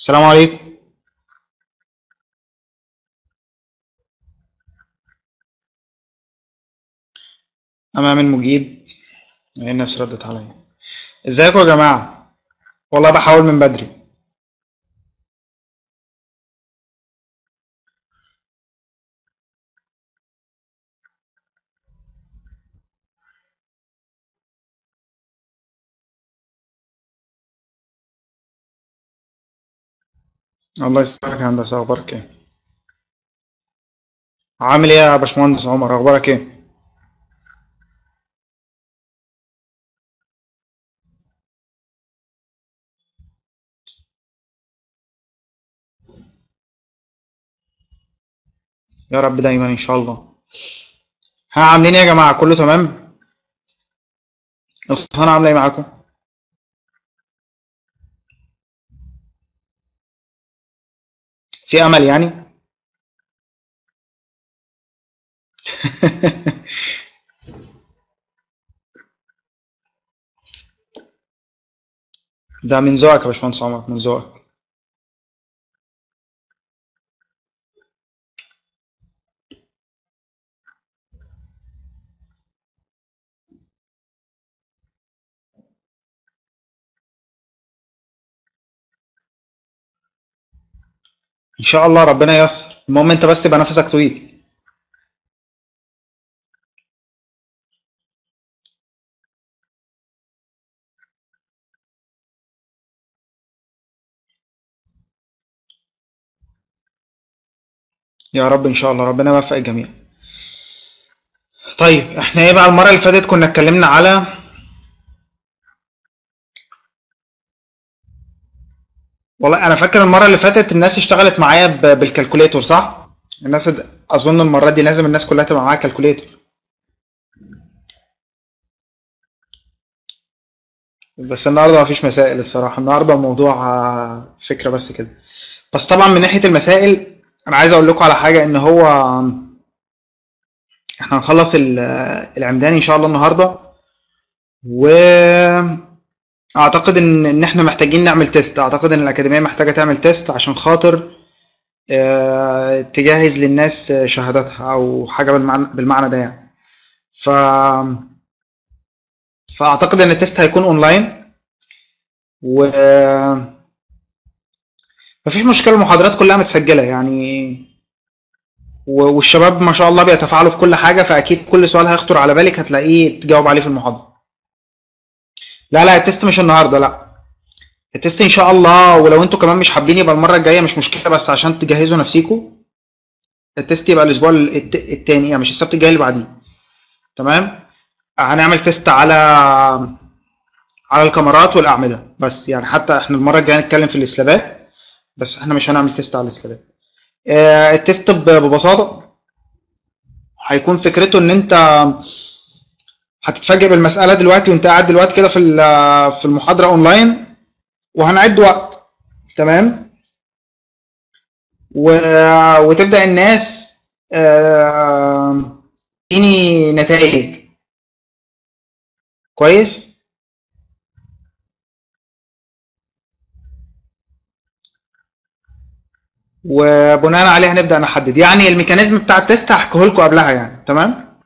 السلام عليكم أمام المجيب الناس ردت عليا ازيكم يا جماعة والله بحاول من بدري الله يسلمك يا هندسة أخبارك إيه؟ عامل إيه يا باشمهندس عمر أخبارك إيه؟ يا رب دايما إن شاء الله ها عاملين إيه يا جماعة كله تمام؟ الخرسانة عاملة إيه معاكم؟ في أمل يعني؟ ده من ذوقك يا باشمهندس عمر من ذوقك إن شاء الله ربنا ييسر المهم أنت بس يبقى نفسك طويل يا رب إن شاء الله ربنا يوفق الجميع طيب احنا ايه بقى المرة اللي فاتت كنا اتكلمنا على والله انا فاكر المرة اللي فاتت الناس اشتغلت معايا ب- بالكالكوليتور صح؟ الناس اد- اظن المرة دي لازم الناس كلها تبقى معاها كالكوليتور بس النهارده مفيش مسائل الصراحة النهارده الموضوع آه، فكرة بس كده بس طبعا من ناحية المسائل انا عايز اقول لكم على حاجة ان هو احنا هنخلص ال- العمدان ان شاء الله النهارده واعتقد ان ان احنا محتاجين نعمل تيست اعتقد ان الاكاديميه محتاجه تعمل تيست عشان خاطر آه، تجهز للناس شهاداتها او حاجه بالمعنى بالمعنى ده يعني ف فاعتقد ان التيست هيكون اونلاين و مفيش مشكله المحاضرات كلها متسجله يعني و- والشباب ما شاء الله بيتفاعلوا في كل حاجه فاكيد كل سؤال هيخطر على بالك هتلاقيه تجاوب عليه في المحاضره لا لا التيست مش النهارده لا التيست ان شاء الله ولو انتوا كمان مش حابين يبقى المره الجايه مش مشكله بس عشان تجهزوا نفسيكم التيست يبقى الاسبوع الت- التاني يعني مش السبت الجاي اللي بعديه تمام هنعمل تيست على على الكاميرات والاعمده بس يعني حتى احنا المره الجايه هنتكلم في السلابات بس احنا مش هنعمل تيست على السلابات آه، التيست ب- ببساطه هيكون فكرته ان انت هتتفاجئ بالمساله دلوقتي وانت قاعد دلوقتي كده في ال- في المحاضره اونلاين وهنعد وقت تمام و... وتبدا الناس آه، تديني نتائج كويس وبناء عليه هنبدا نحدد يعني الميكانيزم بتاع التيست هحكيه لكم قبلها يعني تمام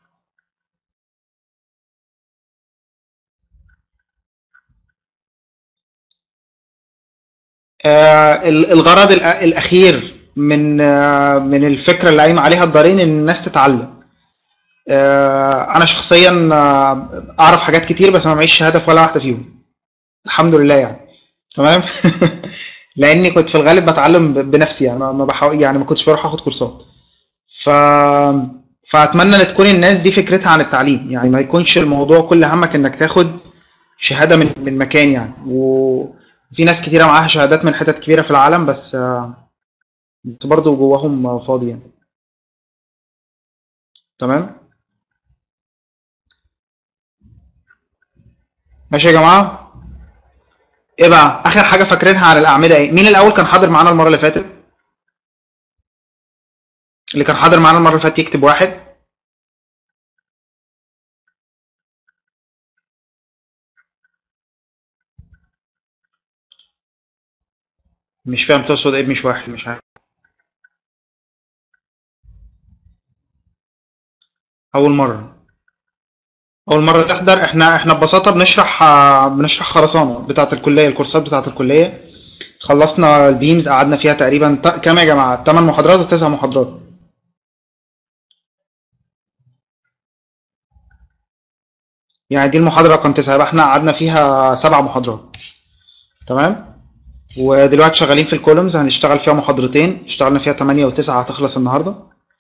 آه، ال- الغرض الأ- الاخير من آه، من الفكره اللي قايمه عليها الدارين ان الناس تتعلم آه، انا شخصيا آه، اعرف حاجات كتير بس ما معيش شهاده في ولا واحده فيهم الحمد لله يعني تمام لاني كنت في الغالب بتعلم ب- بنفسي يعني ما ما بحاول يعني ما كنتش بروح اخد كورسات ف فاتمنى ان تكون الناس دي فكرتها عن التعليم يعني ما يكونش الموضوع كل همك انك تاخد شهاده من من مكان يعني وفي ناس كتيره معاها شهادات من حتت كبيره في العالم بس آه، بس برضه جواهم فاضي يعني تمام ماشي يا جماعه ايه بقى اخر حاجه فاكرينها عن الاعمده ايه مين الاول كان حاضر معانا المره اللي فاتت اللي كان حاضر معانا المره اللي فاتت يكتب واحد مش فاهم تقصد ايه مش واحد مش عارف اول مره اول مره تحضر احنا احنا ببساطه بنشرح آه، بنشرح خرسانه بتاعه الكليه الكورسات بتاعه الكليه خلصنا البيمز قعدنا فيها تقريبا ت- كام يا جماعه 8 محاضرات وتسع محاضرات يعني دي المحاضره رقم 9 يبقى احنا قعدنا فيها سبع محاضرات تمام ودلوقتي شغالين في الكولومز هنشتغل فيها محاضرتين اشتغلنا فيها 8 و9 هتخلص النهارده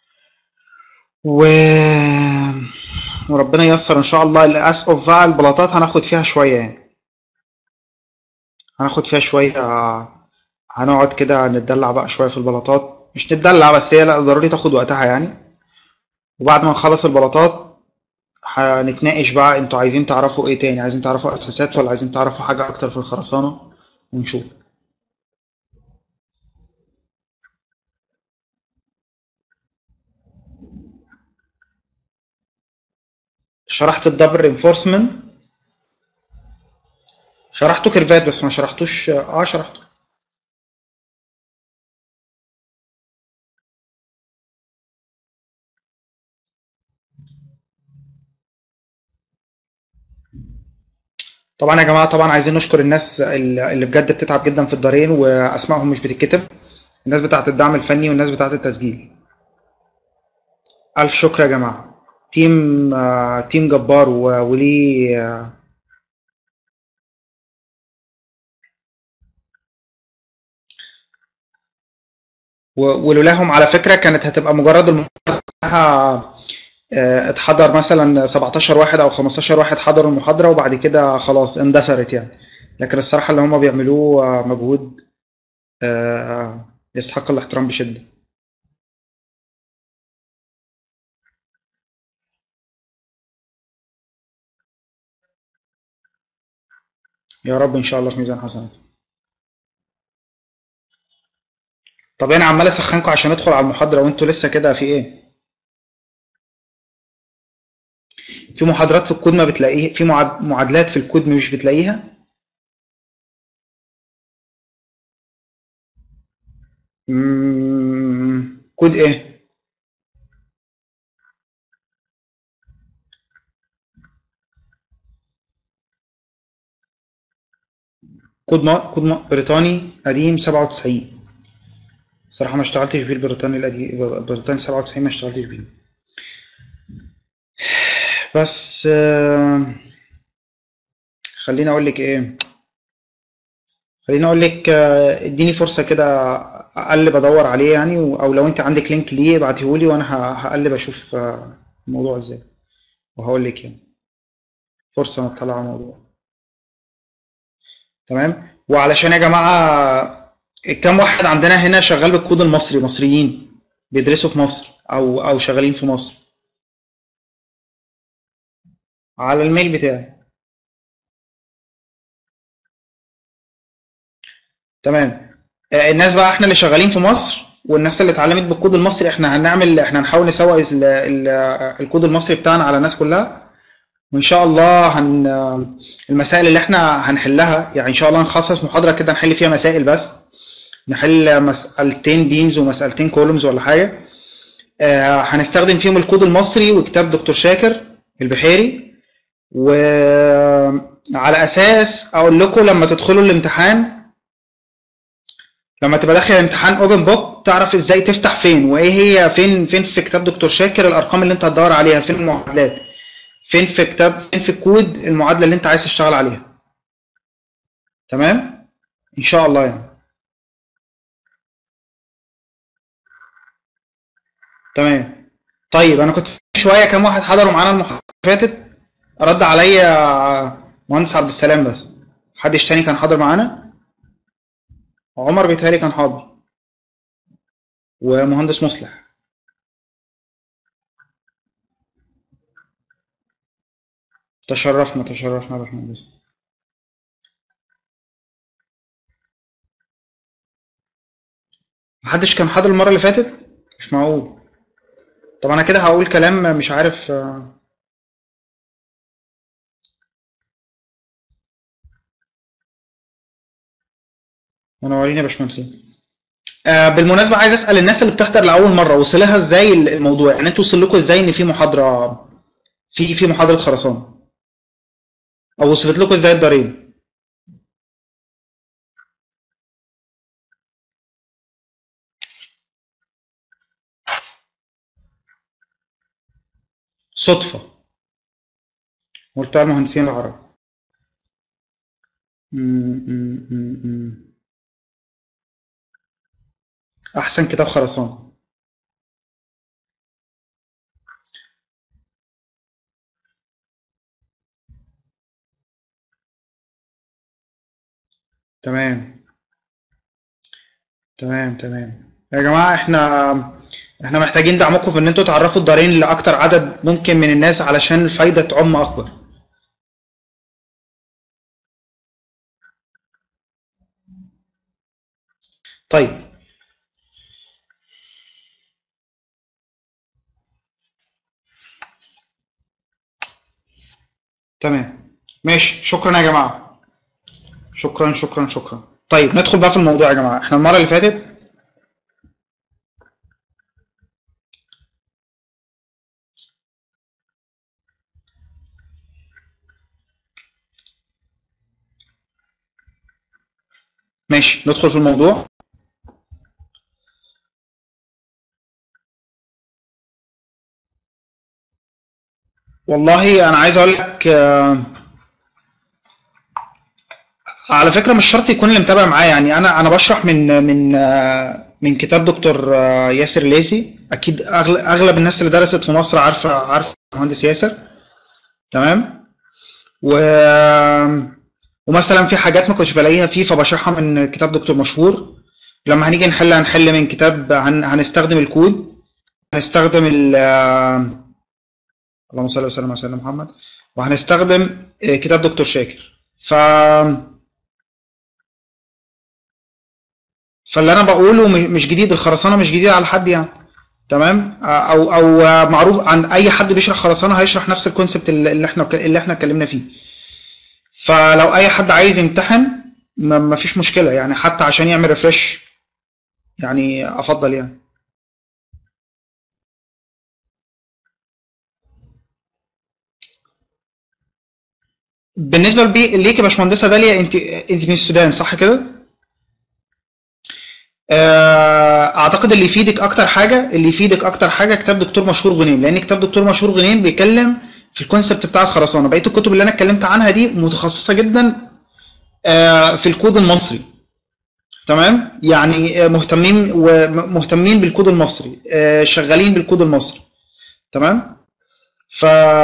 و وربنا ييسر ان شاء الله الاس اوف بقى البلاطات هناخد فيها شويه يعني هناخد فيها شويه هنقعد كده نتدلع بقى شويه في البلاطات مش نتدلع بس هي لا ضروري تاخد وقتها يعني وبعد ما نخلص البلاطات هنتناقش بقى انتوا عايزين تعرفوا ايه تاني عايزين تعرفوا اساسات ولا عايزين تعرفوا حاجه اكتر في الخرسانه ونشوف شرحت الدبل رينفورسمنت شرحته كيرفات بس ما شرحتوش اه شرحته طبعا يا جماعه طبعا عايزين نشكر الناس اللي اللي بجد بتتعب جدا في الدارين واسمائهم مش بتتكتب الناس بتاعه الدعم الفني والناس بتاعه التسجيل الف شكر يا جماعه تيم آه، تيم جبار و- وليه آه، و- ولولاهم على فكره كانت هتبقى مجرد المحاضره كلها، آه، اتحضر مثلا 17 واحد او 15 واحد حضروا المحاضره وبعد كده خلاص اندثرت يعني لكن الصراحه اللي هم بيعملوه آه، مجهود آه، يستحق الاحترام بشده يا رب ان شاء الله في ميزان حسنات طب انا عمال اسخنكم عشان ادخل على المحاضره وانتوا لسه كده في ايه في محاضرات في الكود ما بتلاقيه في معاد- معادلات في الكود مش بتلاقيها مم، كود ايه كود ما كود ما بريطاني قديم 97 صراحة ما اشتغلتش بيه البريطاني القديم البريطاني 97 ما اشتغلتش بيه بس آه، خليني اقول لك ايه خليني اقول لك آه، اديني فرصة كده اقلب ادور عليه يعني و- او لو انت عندك لينك ليه ابعتيه لي وانا ه- هقلب اشوف آه، الموضوع ازاي وهقول لك يعني فرصة نطلع على الموضوع تمام وعلشان يا جماعة كم واحد عندنا هنا شغال بالكود المصري مصريين بيدرسوا في مصر او او شغالين في مصر على الميل بتاعي تمام آه، الناس بقى احنا اللي شغالين في مصر والناس اللي اتعلمت بالكود المصري احنا هنعمل احنا هنحاول نسوق ال- ال- الكود المصري بتاعنا على الناس كلها وان شاء الله هن المسائل اللي احنا هنحلها يعني ان شاء الله نخصص محاضرة كده نحل فيها مسائل بس نحل مسألتين بيمز ومسألتين كولومز ولا حاجة آه، هنستخدم فيهم الكود المصري وكتاب دكتور شاكر البحيري وعلى اساس اقول لكم لما تدخلوا الامتحان لما تبقى داخل امتحان اوبن بوك تعرف ازاي تفتح فين وايه هي فين فين في كتاب دكتور شاكر الارقام اللي انت هتدور عليها فين المعادلات فين في كتاب فين في الكود المعادله اللي انت عايز تشتغل عليها تمام ان شاء الله يعني تمام طيب انا كنت شويه كام واحد حضروا معانا المحاضره اللي فاتت رد عليا مهندس عبد السلام بس حدش تاني كان حاضر معانا عمر بيتهيألي كان حاضر ومهندس مصلح تشرفنا تشرفنا يا باشمهندس محدش كان حاضر المرة اللي فاتت مش معقول طب انا كده هقول كلام مش عارف آه، منورين يا باشمهندسين آه بالمناسبة عايز أسأل الناس اللي بتحضر لأول مرة وصلها إزاي الموضوع يعني أنتوا وصل لكم إزاي إن في محاضرة في في محاضرة خرسانة أو وصلت لكم إزاي الضريبة صدفة ملتقى المهندسين العرب م- م- م- م. أحسن كتاب خرسانة تمام تمام تمام يا جماعة احنا احنا محتاجين دعمكم في ان انتوا تعرفوا الدارين لأكتر عدد ممكن من الناس علشان الفايدة تعم أكبر طيب تمام ماشي شكرا يا جماعة شكرا شكرا شكرا طيب ندخل بقى في الموضوع يا جماعة احنا المرة اللي فاتت ماشي ندخل في الموضوع والله انا عايز اقول لك آه، على فكرة مش شرط يكون اللي متابع معايا يعني انا انا بشرح من من آه، من كتاب دكتور آه، ياسر ليسي اكيد اغلب اغلب الناس اللي درست في مصر عارفة عارفة المهندس ياسر تمام و ومثلا في حاجات ما كنتش بلاقيها فيه فبشرحها من كتاب دكتور مشهور لما هنيجي نحل هنحل من كتاب هن... هنستخدم الكود هنستخدم ال آه، اللهم صل وسلم على سيدنا محمد وهنستخدم آه، كتاب دكتور شاكر ف فاللي انا بقوله م- مش جديد الخرسانه مش جديده على حد يعني تمام آه، او او آه، معروف عن اي حد بيشرح خرسانه هيشرح نفس الكونسبت اللي اللي احنا اللي احنا اتكلمنا فيه فلو اي حد عايز يمتحن ما ما فيش مشكله يعني حتى عشان يعمل ريفرش يعني افضل يعني بالنسبه لبي... ليك يا باشمهندسه داليا انت انت من السودان صح كده آه، اعتقد اللي يفيدك اكتر حاجه اللي يفيدك اكتر حاجه كتاب دكتور مشهور غنيم لان كتاب دكتور مشهور غنيم بيتكلم في الكونسبت بتاع الخرسانه بقيه الكتب اللي انا اتكلمت عنها دي متخصصه جدا آه، في الكود المصري تمام يعني آه، مهتمين ومهتمين بالكود المصري آه، شغالين بالكود المصري تمام ف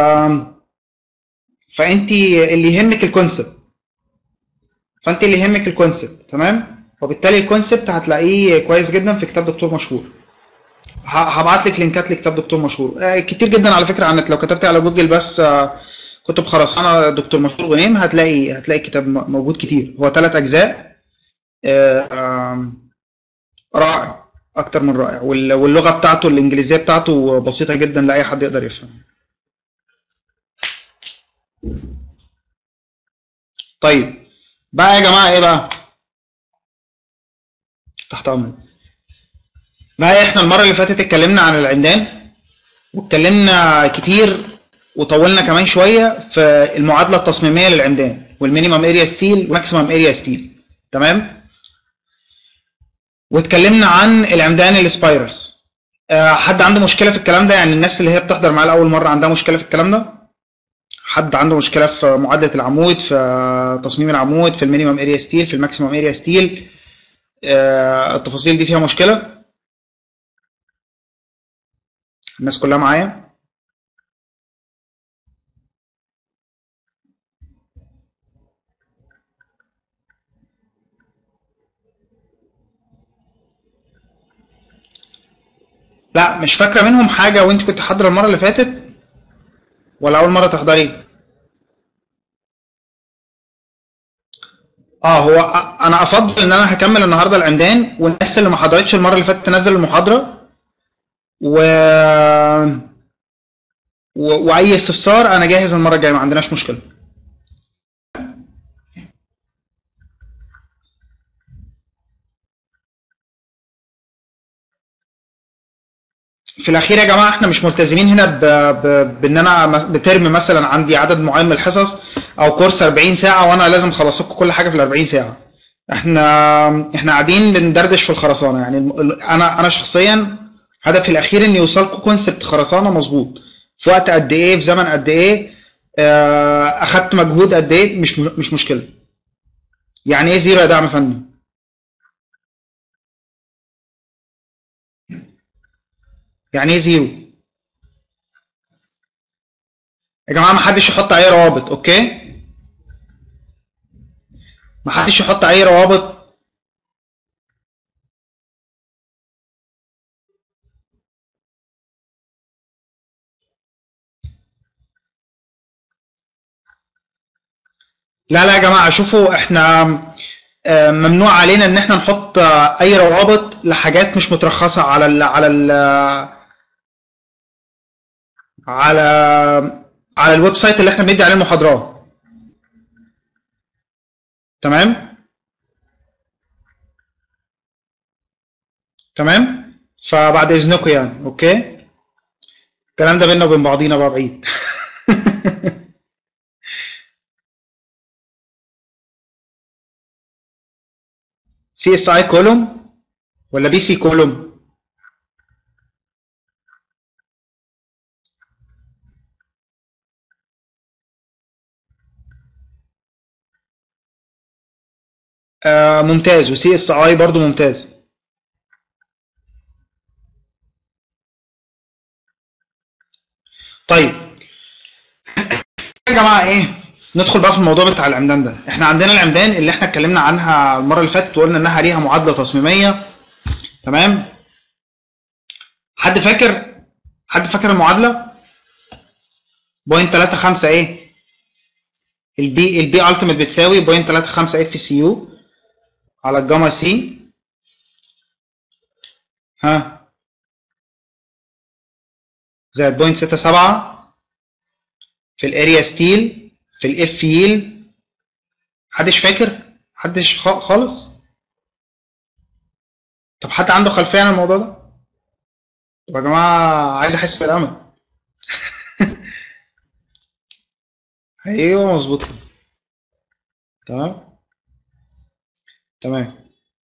فانت اللي يهمك الكونسبت فانت اللي يهمك الكونسبت تمام وبالتالي الكونسبت هتلاقيه كويس جدا في كتاب دكتور مشهور هبعت لك لينكات لكتاب دكتور مشهور آه، كتير جدا على فكره عنك لو كتبت على جوجل بس آه، كتب خرسانه دكتور مشهور غنيم هتلاقي هتلاقي كتاب م- موجود كتير هو ثلاث اجزاء آه، آم، رائع اكتر من رائع وال- واللغه بتاعته الانجليزيه بتاعته بسيطه جدا لاي حد يقدر يفهم طيب بقى يا جماعه ايه بقى تحت امرك بقى احنا المره اللي فاتت اتكلمنا عن العمدان واتكلمنا كتير وطولنا كمان شويه في المعادله التصميميه للعمدان والمينيمم اريا ستيل والماكسيمم اريا ستيل تمام واتكلمنا عن العمدان السبايرلز آه، حد عنده مشكله في الكلام ده يعني الناس اللي هي بتحضر معايا لاول مره عندها مشكله في الكلام ده حد عنده مشكله في معادله العمود في تصميم العمود في المينيمم اريا ستيل في الماكسيمم اريا ستيل آه، التفاصيل دي فيها مشكله الناس كلها معايا لا مش فاكره منهم حاجه وانت كنت حاضره المره اللي فاتت ولا اول مره تحضري اه هو أ- انا افضل ان انا هكمل النهارده العمدان والناس اللي ما حضرتش المره اللي فاتت تنزل المحاضره و... و... واي استفسار انا جاهز المره الجايه ما عندناش مشكله في الاخير يا جماعه احنا مش ملتزمين هنا ب... ب... بان انا مس- بترم مثلا عندي عدد معين من الحصص او كورس 40 ساعه وانا لازم اخلص لكم كل حاجه في ال 40 ساعه احنا احنا قاعدين بندردش في الخرسانه يعني الم- ال- انا انا شخصيا هدفي الاخير ان يوصل لكم كونسبت خرسانه مظبوط في وقت قد ايه في زمن قد ايه آه، اخدت مجهود قد ايه مش م- مش مشكله يعني ايه زيرو يا دعم فني يعني ايه زيرو يا جماعه ما حدش يحط اي روابط اوكي ما حدش يحط اي روابط لا لا يا جماعه شوفوا احنا آه، ممنوع علينا ان احنا نحط آه، اي روابط لحاجات مش مترخصه على ال على ال على على الويب سايت اللي احنا بندي عليه المحاضرات تمام تمام فبعد اذنكم يعني اوكي الكلام ده بينا وبين بعضينا بقى بعيد سي اس اي كولوم ولا بي سي كولوم آه ممتاز وسي اس اي برضو ممتاز طيب يا جماعه ايه ندخل بقى في الموضوع بتاع العمدان ده احنا عندنا العمدان اللي احنا اتكلمنا عنها المره اللي فاتت وقلنا انها ليها معادله تصميميه تمام حد فاكر حد فاكر المعادله بوينت 35 ايه البي البي التيميت بتساوي بوينت 35 اف سي يو على الجاما سي ها زائد بوينت 67 في الاريا ستيل في الاف ييل محدش فاكر محدش خ- خالص طب حد عنده خلفيه عن الموضوع ده طب يا جماعه عايز احس بالامل ايوه مظبوط كده تمام تمام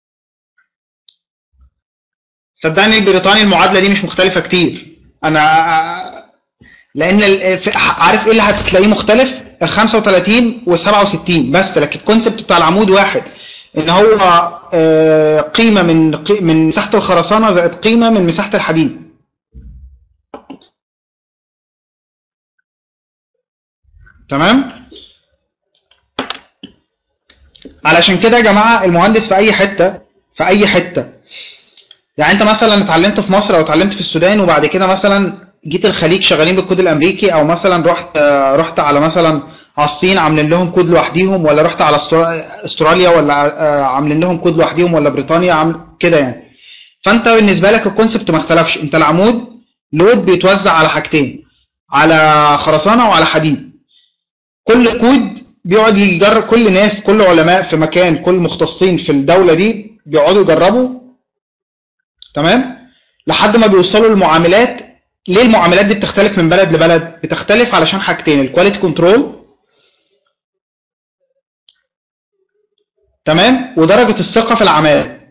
صدقني البريطاني المعادله دي مش مختلفه كتير انا لان ال- في- عارف ايه اللي هتلاقيه مختلف ال 35 و 67 بس لكن الكونسبت بتاع العمود واحد ان هو آه، قيمه من قي- من مساحه الخرسانه زائد قيمه من مساحه الحديد تمام علشان كده يا جماعه المهندس في اي حته في اي حته يعني انت مثلا اتعلمت في مصر او اتعلمت في السودان وبعد كده مثلا جيت الخليج شغالين بالكود الامريكي او مثلا رحت آه، رحت على مثلا على الصين عاملين لهم كود لوحديهم ولا رحت على استرا- استراليا ولا آه، عاملين لهم كود لوحديهم ولا بريطانيا عامل كده يعني فانت بالنسبه لك الكونسبت ما اختلفش انت العمود لود بيتوزع على حاجتين على خرسانه وعلى حديد كل كود بيقعد يجرب كل ناس كل علماء في مكان كل مختصين في الدوله دي بيقعدوا يجربوا تمام لحد ما بيوصلوا للمعاملات ليه المعاملات دي بتختلف من بلد لبلد بتختلف علشان حاجتين الكواليتي كنترول تمام ودرجه الثقه في العماله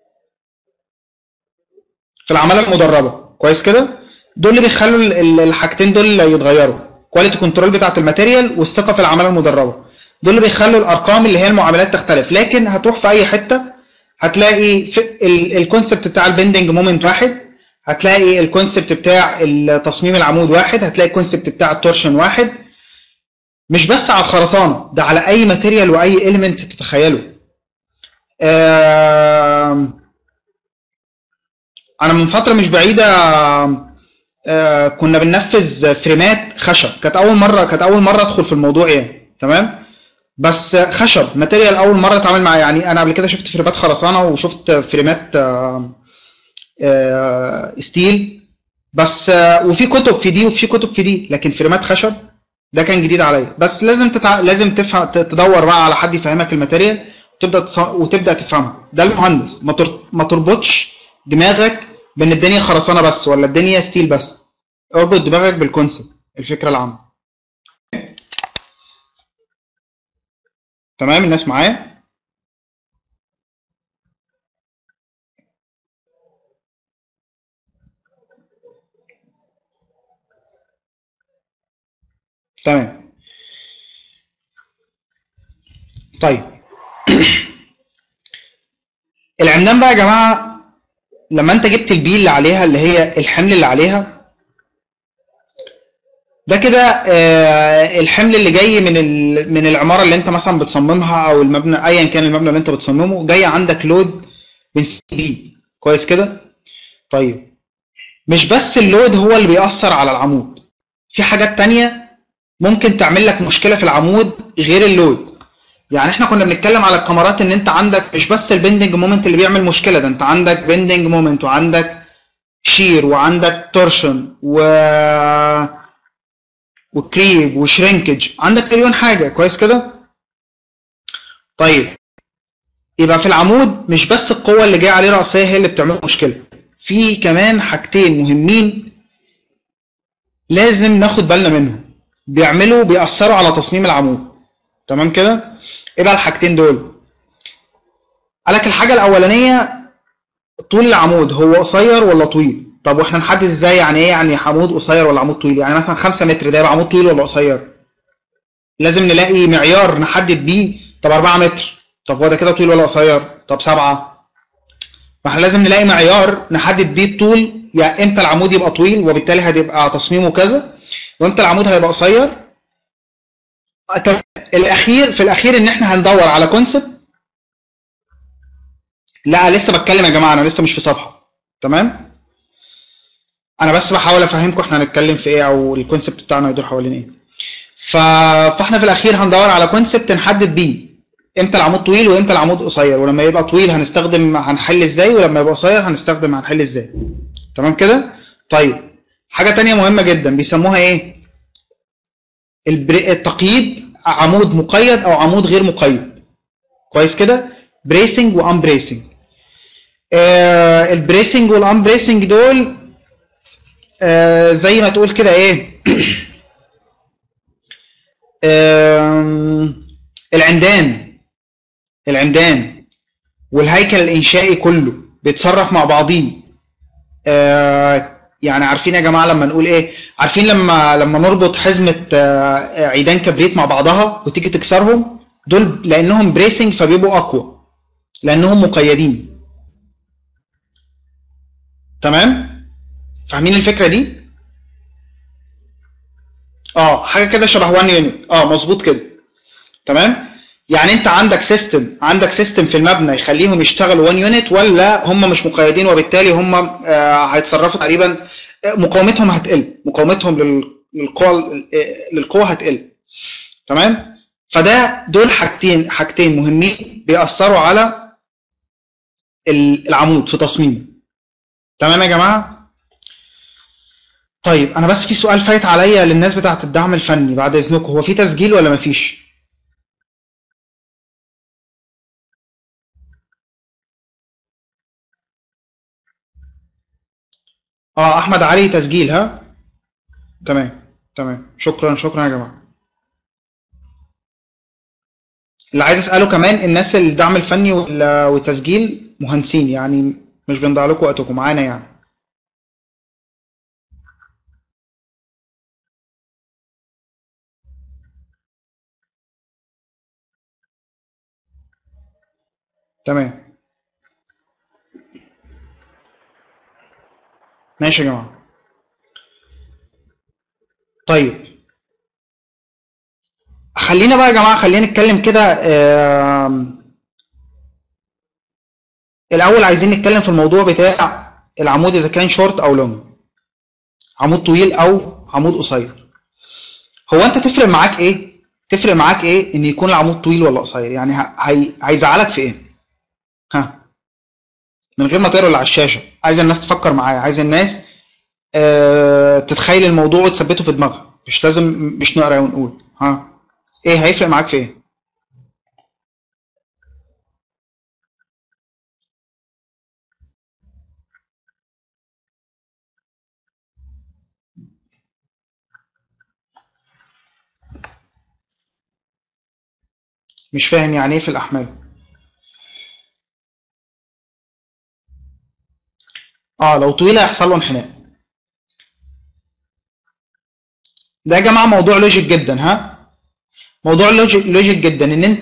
في العماله المدربه كويس كده دول اللي بيخلوا ال- ال- الحاجتين دول يتغيروا كواليتي كنترول بتاعه الماتيريال والثقه في العماله المدربه دول اللي بيخلوا الارقام اللي هي المعاملات تختلف لكن هتروح في اي حته هتلاقي في ال- الكونسبت بتاع البندنج مومنت واحد هتلاقي الكونسبت بتاع تصميم العمود واحد هتلاقي الكونسبت بتاع التورشن واحد مش بس على الخرسانه ده على اي ماتيريال واي اليمنت تتخيله آم، انا من فتره مش بعيده آه، كنا بننفذ فريمات خشب كانت اول مره كانت اول مره ادخل في الموضوع يعني تمام بس خشب ماتيريال اول مره اتعامل معاه يعني انا قبل كده شفت فريمات خرسانه وشفت فريمات آه، آه، ستيل بس آه، وفي كتب في دي وفي كتب في دي لكن فريمات خشب ده كان جديد عليا بس لازم تتع... لازم تفهم ت- تدور بقى على حد يفهمك الماتيريال وتبدا تص... وتبدا تفهمها ده المهندس ما, تر... ما تربطش دماغك بان الدنيا خرسانه بس ولا الدنيا ستيل بس اربط دماغك بالكونسيبت الفكره العامه تمام الناس معايا تمام طيب العمدان بقى يا جماعه لما انت جبت البي اللي عليها اللي هي الحمل اللي عليها ده كده آه، الحمل اللي جاي من ال- من العماره اللي انت مثلا بتصممها او المبنى ايا كان المبنى اللي انت بتصممه جاي عندك لود بنسميه بي كويس كده طيب مش بس اللود هو اللي بيأثر على العمود في حاجات تانية ممكن تعمل لك مشكله في العمود غير اللود يعني احنا كنا بنتكلم على الكاميرات ان انت عندك مش بس البندنج مومنت اللي بيعمل مشكله ده انت عندك بندنج مومنت وعندك شير وعندك تورشن و وكريب وشرينكج عندك مليون حاجه كويس كده طيب يبقى في العمود مش بس القوه اللي جايه عليه راسيه هي اللي بتعمل مشكله في كمان حاجتين مهمين لازم ناخد بالنا منهم بيعملوا بيأثروا على تصميم العمود تمام كده ايه بقى الحاجتين دول قالك الحاجه الاولانيه طول العمود هو قصير ولا طويل طب واحنا نحدد ازاي يعني ايه يعني عمود قصير ولا عمود طويل يعني مثلا 5 متر ده يبقى عمود طويل ولا قصير لازم نلاقي معيار نحدد بيه طب 4 متر طب هو ده كده طويل ولا قصير طب 7 فاحنا لازم نلاقي معيار نحدد بيه الطول يعني امتى العمود يبقى طويل وبالتالي هتبقى تصميمه كذا وامتى العمود هيبقى قصير طب الاخير في الاخير ان احنا هندور على كونسبت لا لسه بتكلم يا جماعه انا لسه مش في صفحه تمام انا بس بحاول افهمكم احنا هنتكلم في ايه او الكونسبت بتاعنا يدور حوالين ايه ف... فاحنا في الاخير هندور على كونسبت نحدد بيه امتى العمود طويل وامتى العمود قصير ولما يبقى طويل هنستخدم هنحل ازاي ولما يبقى قصير هنستخدم هنحل ازاي تمام كده طيب حاجه تانية مهمه جدا بيسموها ايه البري... التقييد عمود مقيد او عمود غير مقيد كويس كده بريسنج وان بريسنج آه البريسنج والان بريسنج دول آه زي ما تقول كده ايه آه العمدان العمدان والهيكل الانشائي كله بيتصرف مع بعضيه آه يعني عارفين يا جماعه لما نقول ايه عارفين لما لما نربط حزمه آه عيدان كبريت مع بعضها وتيجي تكسرهم دول لانهم بريسنج فبيبقوا اقوى لانهم مقيدين تمام فاهمين الفكره دي اه حاجه كده شبه 1 يونت اه مظبوط كده تمام يعني انت عندك سيستم عندك سيستم في المبنى يخليهم يشتغلوا 1 يونت ولا هم مش مقيدين وبالتالي هم آه هيتصرفوا تقريبا مقاومتهم هتقل مقاومتهم لل- للقوى للقوه هتقل تمام فده دول حاجتين حاجتين مهمين بيأثروا على ال- العمود في تصميمه تمام يا جماعه طيب انا بس في سؤال فايت عليا للناس بتاعه الدعم الفني بعد اذنكم هو في تسجيل ولا مفيش اه احمد علي تسجيل ها تمام تمام شكرا شكرا يا جماعه اللي عايز اساله كمان الناس الدعم الفني وال- والتسجيل مهندسين يعني مش بنضيع لكم وقتكم معانا يعني تمام ماشي يا جماعه طيب خلينا بقى يا جماعه خلينا نتكلم كده آم، الاول عايزين نتكلم في الموضوع بتاع العمود اذا كان شورت او لونج عمود طويل او عمود قصير هو انت تفرق معاك ايه تفرق معاك ايه ان يكون العمود طويل ولا قصير يعني ه- هي... هيزعلك في ايه ها من غير ما تقرا اللي على الشاشه عايز الناس تفكر معايا عايز الناس آه... تتخيل الموضوع وتثبته في دماغها مش لازم مش نقرا ونقول ها ايه هيفرق معاك في ايه مش فاهم يعني ايه في الاحمال اه لو طويله يحصل له انحناء ده يا جماعه موضوع لوجيك جدا ها موضوع لوجيك لوجيك جدا ان انت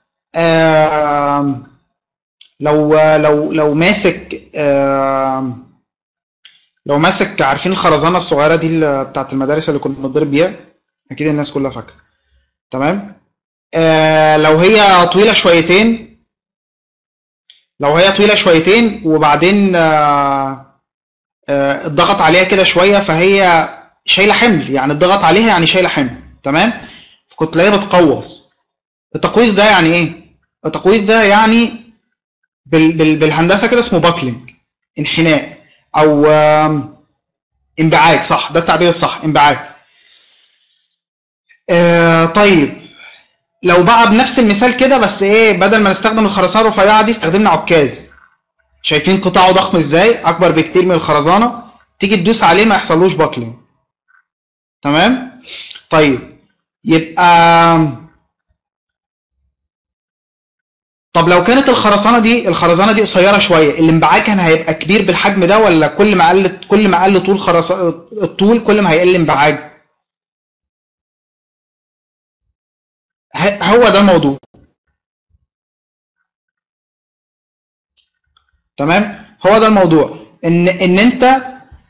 آه لو لو لو ماسك آه لو ماسك عارفين الخرزانه الصغيره دي اللي بتاعت المدارس اللي كنا بنضرب بيها اكيد الناس كلها فاكره تمام آه لو هي طويله شويتين لو هي طويله شويتين وبعدين آه آه اتضغط عليها كده شويه فهي شايله حمل يعني اتضغط عليها يعني شايله حمل تمام كنت تلاقيها بتقوس التقويس ده يعني ايه التقويس ده يعني بال بال بالهندسه كده اسمه باكلينج انحناء او انبعاج صح ده التعبير الصح انبعاج آه طيب لو بقى بنفس المثال كده بس ايه بدل ما نستخدم الخرسانه الرفيعه دي استخدمنا عكاز شايفين قطاعه ضخم ازاي اكبر بكتير من الخرزانه تيجي تدوس عليه ما يحصلوش باكلينج تمام طيب يبقى طب لو كانت الخرسانه دي الخرسانه دي قصيره شويه الانبعاج كان هيبقى كبير بالحجم ده ولا كل ما قل كل ما قل طول خرس الطول كل ما هيقل انبعاج هو ده الموضوع تمام هو ده الموضوع ان ان انت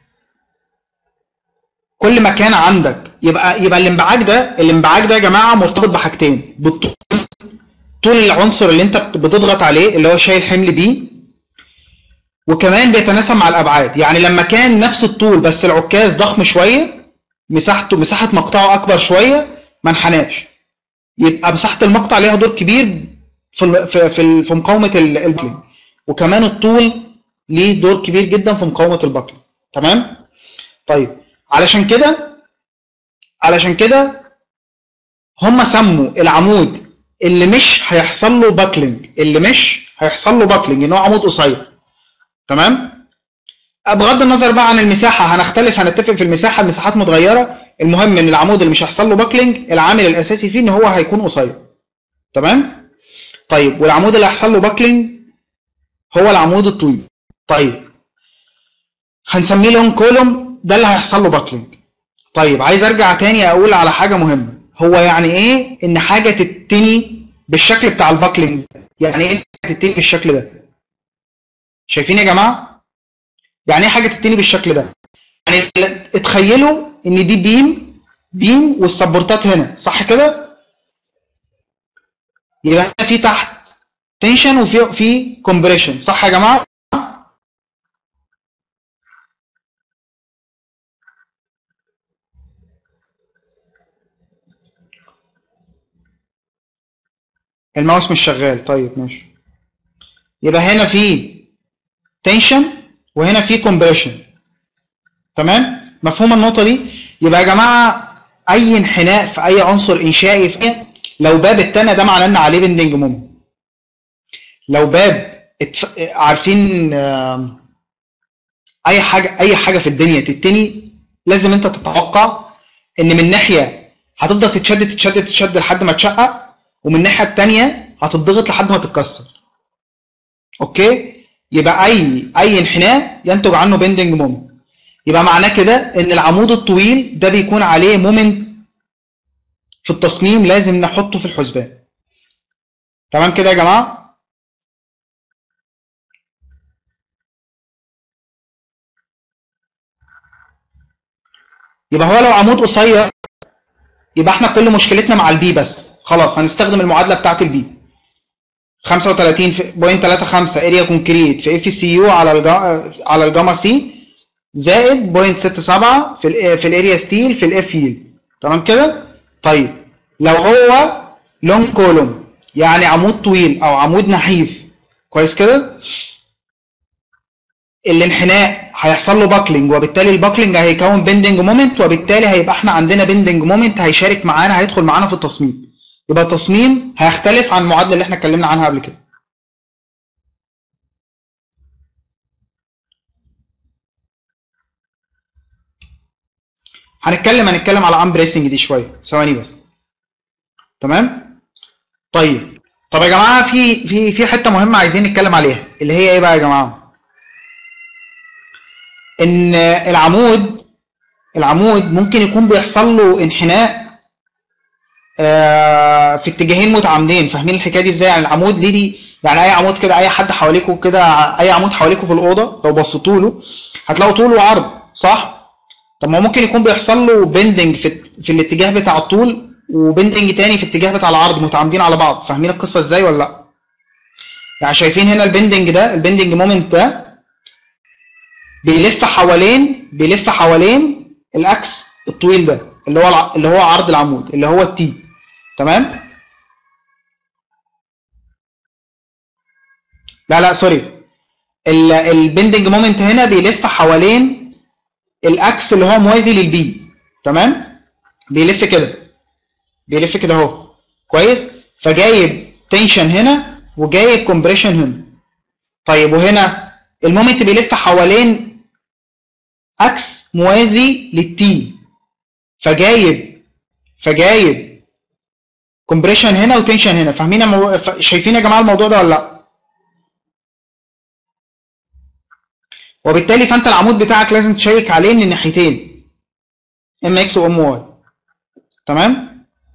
كل ما كان عندك يبقى يبقى الانبعاج ده الانبعاج ده يا جماعه مرتبط بحاجتين بالطول طول العنصر اللي انت بتضغط عليه اللي هو شايل حمل بيه وكمان بيتناسب مع الابعاد يعني لما كان نفس الطول بس العكاز ضخم شويه مساحته مساحه مقطعه اكبر شويه ما انحناش يبقى مساحه المقطع ليها دور كبير في في في, في مقاومه البكلينج وكمان الطول ليه دور كبير جدا في مقاومه البكلينج تمام طيب علشان كده علشان كده هم سموا العمود اللي مش هيحصل له باكلينج اللي مش هيحصل له باكلينج ان هو عمود قصير تمام بغض النظر بقى عن المساحه هنختلف هنتفق في المساحه المساحات متغيره المهم ان العمود اللي مش هيحصل له باكلينج العامل الاساسي فيه ان هو هيكون قصير تمام طيب والعمود اللي هيحصل له باكلينج هو العمود الطويل طيب هنسميه لون كولوم ده اللي هيحصل له باكلينج طيب عايز ارجع تاني اقول على حاجه مهمه هو يعني ايه ان حاجه تتني بالشكل بتاع الباكلينج يعني ايه تتني بالشكل ده شايفين يا جماعه يعني ايه حاجه تتني بالشكل ده يعني اتخيلوا ان دي بيم بيم والسبورتات هنا صح كده يبقى في تحت تنشن وفي في كومبريشن صح يا جماعه الماوس مش شغال طيب ماشي يبقى هنا في تنشن وهنا في كومبريشن تمام مفهوم النقطه دي يبقى يا جماعه اي انحناء في اي عنصر انشائي في أي لو باب التانى ده معناه ان عليه بندنج مومنت لو باب اتف... عارفين اي حاجه اي حاجه في الدنيا تتني لازم انت تتوقع ان من ناحيه هتفضل تتشد تتشد تتشد لحد ما تشقق ومن الناحيه الثانيه هتضغط لحد ما تتكسر اوكي يبقى اي اي انحناء ينتج عنه بيندنج مومنت يبقى معناه كده ان العمود الطويل ده بيكون عليه مومنت في التصميم لازم نحطه في الحسبان تمام كده يا جماعه يبقى هو لو عمود قصير يبقى احنا كل مشكلتنا مع البي بس خلاص هنستخدم المعادله بتاعت البي 35.35 اريا كونكريت في اف سي يو على الجا على الجاما سي زائد 0.67 في ال في الاريا ستيل في الاف يل تمام كده طيب لو هو لونج كولوم يعني عمود طويل او عمود نحيف كويس كده الانحناء هيحصل له باكلينج وبالتالي الباكلينج هيكون بندنج مومنت وبالتالي هيبقى احنا عندنا بندنج مومنت هيشارك معانا هيدخل معانا في التصميم يبقى التصميم هيختلف عن المعادله اللي احنا اتكلمنا عنها قبل كده هنتكلم هنتكلم على ام بريسنج دي شويه ثواني بس تمام طيب طب يا جماعه في في في حته مهمه عايزين نتكلم عليها اللي هي ايه بقى يا جماعه ان العمود العمود ممكن يكون بيحصل له انحناء آه، في اتجاهين متعامدين فاهمين الحكايه دي ازاي يعني العمود ليه دي يعني اي عمود كده اي حد حواليكوا كده اي عمود حواليكوا في الاوضه لو بصيتوا له هتلاقوا طول وعرض صح طب ما ممكن يكون بيحصل له بندنج في, في الاتجاه بتاع الطول وبندنج تاني في الاتجاه بتاع العرض متعامدين على بعض فاهمين القصه ازاي ولا لا يعني شايفين هنا البندنج ده البندنج مومنت ده بيلف حوالين بيلف حوالين الاكس الطويل ده اللي هو اللي هو عرض العمود اللي هو التي تمام لا لا سوري البندنج مومنت هنا بيلف حوالين الاكس اللي هو موازي للبي تمام بيلف كده بيلف كده اهو كويس فجايب تنشن هنا وجايب كومبريشن هنا طيب وهنا المومنت بيلف حوالين اكس موازي للتي فجايب فجايب كومبريشن هنا وتنشن هنا فاهمين المو... شايفين يا جماعه الموضوع ده ولا لا وبالتالي فانت العمود بتاعك لازم تشيك عليه من الناحيتين ام اكس وام واي تمام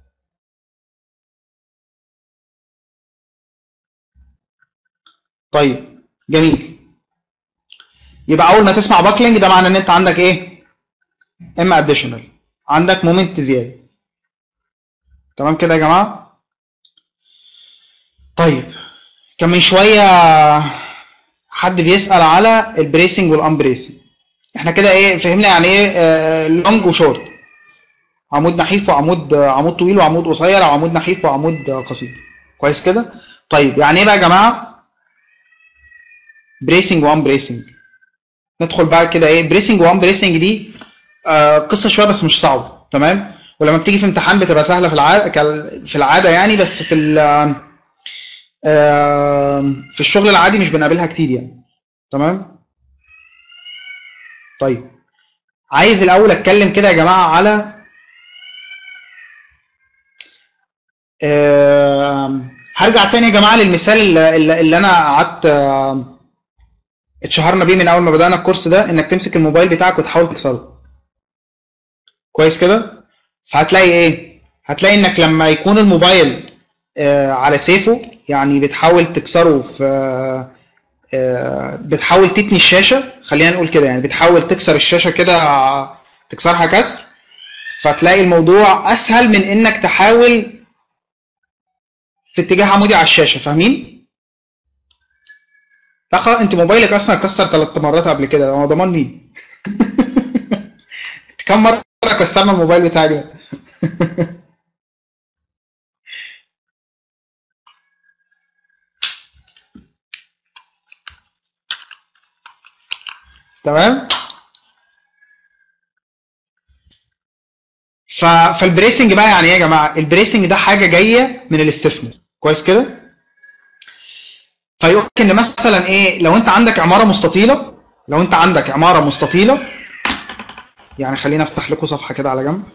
طيب جميل يبقى اول ما تسمع باكلينج ده معناه ان انت عندك ايه ام اديشنال عندك مومنت زياده تمام كده يا جماعه طيب كان من شويه حد بيسال على البريسنج والامبريسنج احنا كده ايه فهمنا يعني ايه آه لونج وشورت عمود نحيف وعمود عمود طويل وعمود قصير او عمود نحيف وعمود قصير كويس كده طيب يعني ايه بقى يا جماعه بريسنج وان بريسنج ندخل بقى كده ايه بريسنج وان بريسنج دي آه قصه شويه بس مش صعبه تمام ولما بتيجي في امتحان بتبقى سهله في العاده في العاده يعني بس في في الشغل العادي مش بنقابلها كتير يعني تمام طيب عايز الاول اتكلم كده يا جماعه على هرجع تاني يا جماعه للمثال اللي, اللي انا قعدت اتشهرنا بيه من اول ما بدانا الكورس ده انك تمسك الموبايل بتاعك وتحاول تكسره كويس كده فهتلاقي ايه هتلاقي انك لما يكون الموبايل آه على سيفه يعني بتحاول تكسره في آه بتحاول تتني الشاشه خلينا نقول كده يعني بتحاول تكسر الشاشه كده تكسرها كسر فتلاقي الموضوع اسهل من انك تحاول في اتجاه عمودي على الشاشه فاهمين لا خلاص انت موبايلك اصلا اتكسر ثلاث مرات قبل كده هو ضمان مين كم مره كسرنا الموبايل بتاعك ده تمام ف... فالبريسنج بقى يعني ايه يا جماعه البريسنج ده حاجه جايه من الاستفنس كويس كده فيمكن ان مثلا ايه لو انت عندك عماره مستطيله لو انت عندك عماره مستطيله يعني خلينا افتح لكم صفحه كده على جنب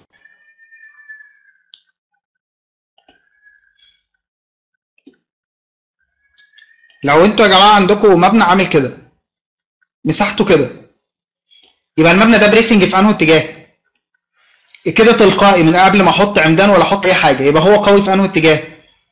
لو انتوا يا جماعه عندكم مبنى عامل كده مساحته كده يبقى المبنى ده بريسنج في انه اتجاه كده تلقائي من قبل ما احط عمدان ولا احط اي حاجه يبقى هو قوي في انه اتجاه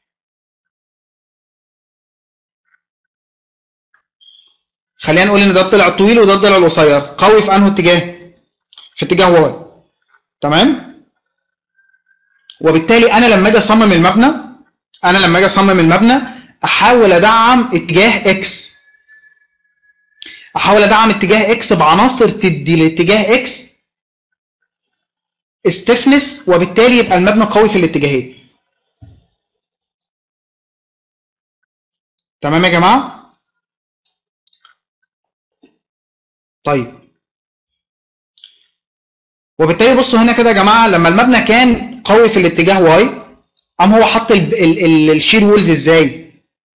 خلينا نقول ان ده الضلع الطويل وده الضلع القصير قوي في انه اتجاه في اتجاه واي تمام وبالتالي انا لما اجي اصمم المبنى انا لما اجي اصمم المبنى احاول ادعم اتجاه اكس احاول ادعم اتجاه اكس بعناصر تدي لاتجاه اكس استفنس وبالتالي يبقى المبنى قوي في الاتجاهين تمام يا جماعه طيب وبالتالي بصوا هنا كده يا جماعه لما المبنى كان قوي في الاتجاه واي قام هو حط الشير وولز ازاي؟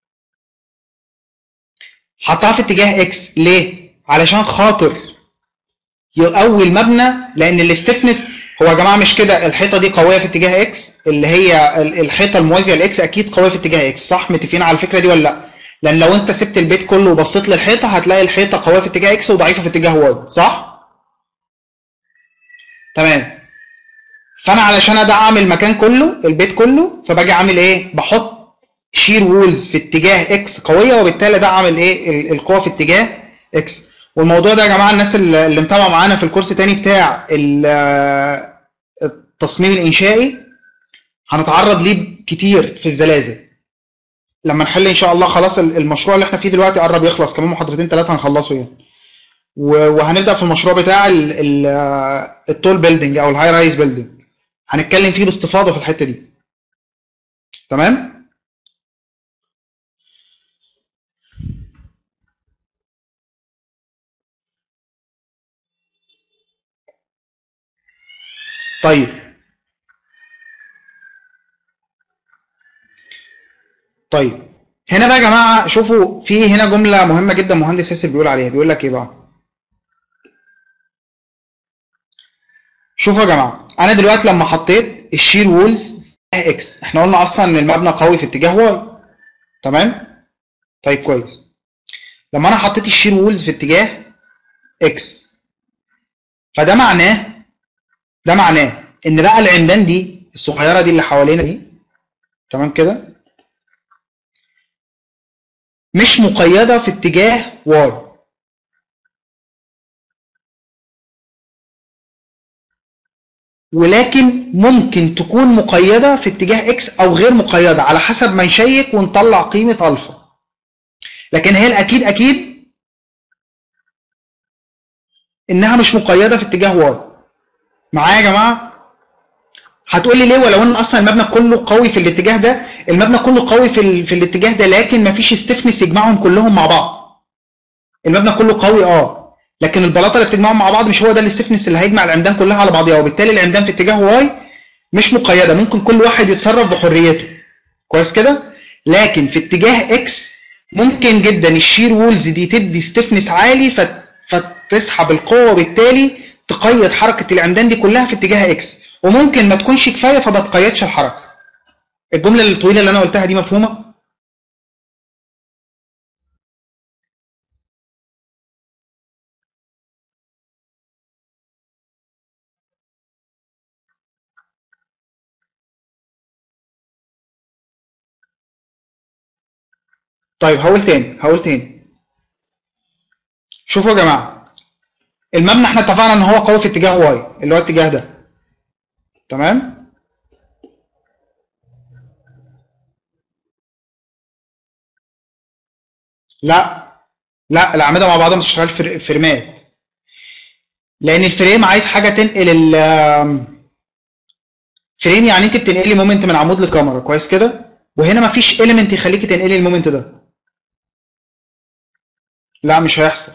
حطها في اتجاه اكس ليه؟ علشان خاطر يقوي المبنى لان الاستفنس هو يا جماعه مش كده الحيطه دي قويه في اتجاه اكس اللي هي ال- الحيطه الموازيه لاكس اكيد قويه في اتجاه اكس صح متفقين على الفكره دي ولا لا لان لو انت سبت البيت كله وبصيت للحيطه هتلاقي الحيطه قويه في اتجاه اكس وضعيفه في اتجاه واي صح تمام فانا علشان ادعم المكان كله البيت كله فباجي عامل ايه بحط شير وولز في اتجاه اكس قويه وبالتالي ادعم الايه ال- القوه في اتجاه اكس والموضوع ده يا جماعه الناس اللي اللي متابعه معانا في الكورس تاني بتاع ال- التصميم الانشائي هنتعرض ليه كتير في الزلازل لما نحل ان شاء الله خلاص ال- المشروع اللي احنا فيه دلوقتي قرب يخلص كمان محاضرتين ثلاثه هنخلصه يعني و- وهنبدا في المشروع بتاع ال- ال- التول بيلدينج او الهاي رايز بيلدينج هنتكلم فيه باستفاضه في الحته دي تمام طيب طيب هنا بقى يا جماعه شوفوا في هنا جمله مهمه جدا مهندس ياسر بيقول عليها بيقول لك ايه بقى شوفوا يا جماعه انا دلوقتي لما حطيت الشير وولز اكس احنا قلنا اصلا ان المبنى قوي في اتجاه واي تمام طيب كويس لما انا حطيت الشير وولز في اتجاه اكس فده معناه ده معناه ان بقى العمدان دي الصغيره دي اللي حوالينا دي تمام كده مش مقيده في اتجاه واي ولكن ممكن تكون مقيده في اتجاه اكس او غير مقيده على حسب ما نشيك ونطلع قيمه الفا لكن هي الاكيد اكيد انها مش مقيده في اتجاه واي معايا يا جماعه هتقول لي ليه ولو ان اصلا المبنى كله قوي في الاتجاه ده المبنى كله قوي في, ال... في الاتجاه ده لكن مفيش ستيفنس يجمعهم كلهم مع بعض المبنى كله قوي اه لكن البلاطه اللي بتجمعهم مع بعض مش هو ده الستيفنس اللي هيجمع العمدان كلها على بعضها وبالتالي العمدان في اتجاه واي مش مقيده ممكن كل واحد يتصرف بحريته كويس كده لكن في اتجاه اكس ممكن جدا الشير وولز دي تدي ستيفنس عالي فت... فتسحب القوه وبالتالي تقيد حركه العمدان دي كلها في اتجاه اكس وممكن ما تكونش كفايه فما تقيدش الحركه الجمله الطويله اللي انا قلتها دي مفهومه طيب هقول تاني هقول تاني شوفوا يا جماعه المبنى احنا اتفقنا ان هو قوي في اتجاه واي اللي هو الاتجاه ده تمام لا لا الاعمده مع بعضها مش شغال فر- فريمات لان الفريم عايز حاجه تنقل ال فريم يعني انت بتنقلي مومنت من عمود لكاميرا كويس كده وهنا مفيش اليمنت يخليكي تنقلي المومنت ده لا مش هيحصل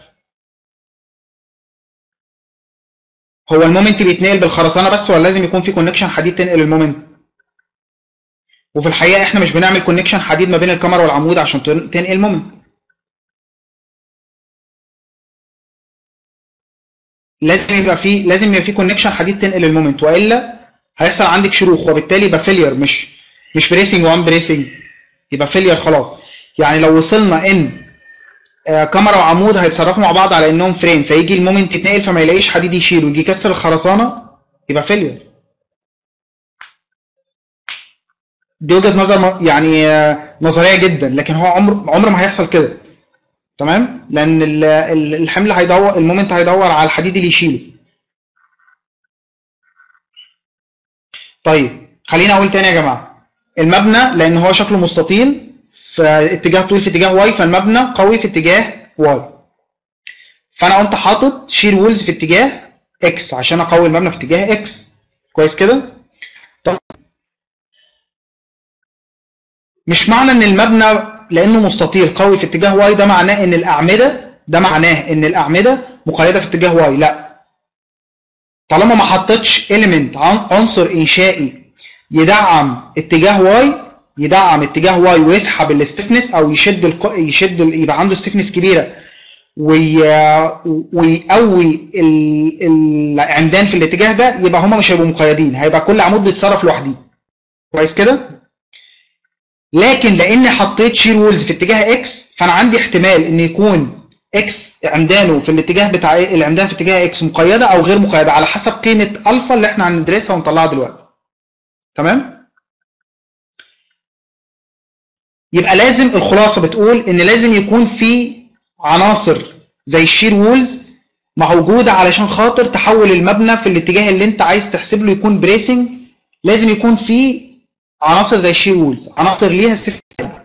هو المومنت بيتنقل بالخرسانه بس ولا لازم يكون في كونكشن حديد تنقل المومنت وفي الحقيقه احنا مش بنعمل كونكشن حديد ما بين الكاميرا والعمود عشان تن- تنقل المومنت لازم يبقى في لازم يبقى في كونكشن حديد تنقل المومنت والا هيحصل عندك شروخ وبالتالي يبقى فيلير مش مش بريسنج وان بريسنج يبقى فيلير خلاص يعني لو وصلنا ان آه، كاميرا وعمود هيتصرفوا مع بعض على انهم فريم فيجي المومنت يتنقل فما يلاقيش حديد يشيل ويجي يكسر الخرسانه يبقى فيلير دي وجهه نظر م- يعني آه، نظريه جدا لكن هو عمر عمر ما هيحصل كده تمام لان ال- ال- الحمل هيدور المومنت هيدور على الحديد اللي يشيله طيب خليني اقول تاني يا جماعه المبنى لان هو شكله مستطيل في اتجاه طويل في اتجاه واي فالمبنى قوي في اتجاه واي فانا قمت حاطط شير وولز في اتجاه اكس عشان اقوي المبنى في اتجاه اكس كويس كده طب مش معنى ان المبنى لانه مستطيل قوي في اتجاه واي ده معناه ان الاعمده ده معناه ان الاعمده مقيده في اتجاه واي لا طالما ما حطيتش element عن- عنصر انشائي يدعم اتجاه واي يدعم اتجاه واي ويسحب الاستفنس او يشد الق... يشد ال... يبقى عنده استفنس كبيره وي- ويقوي ال- العمدان في الاتجاه ده يبقى هما مش هيبقوا مقيدين هيبقى كل عمود بيتصرف لوحده كويس كده لكن لاني حطيت شير وولز في اتجاه اكس فانا عندي احتمال ان يكون اكس عمدانه في الاتجاه بتاع العمدان في اتجاه اكس مقيده او غير مقيده على حسب قيمه الفا اللي احنا هندرسها ونطلعها دلوقتي تمام يبقى لازم الخلاصه بتقول ان لازم يكون في عناصر زي الشير وولز موجوده علشان خاطر تحول المبنى في الاتجاه اللي انت عايز تحسب له يكون بريسنج لازم يكون في عناصر زي الشير وولز عناصر ليها سيف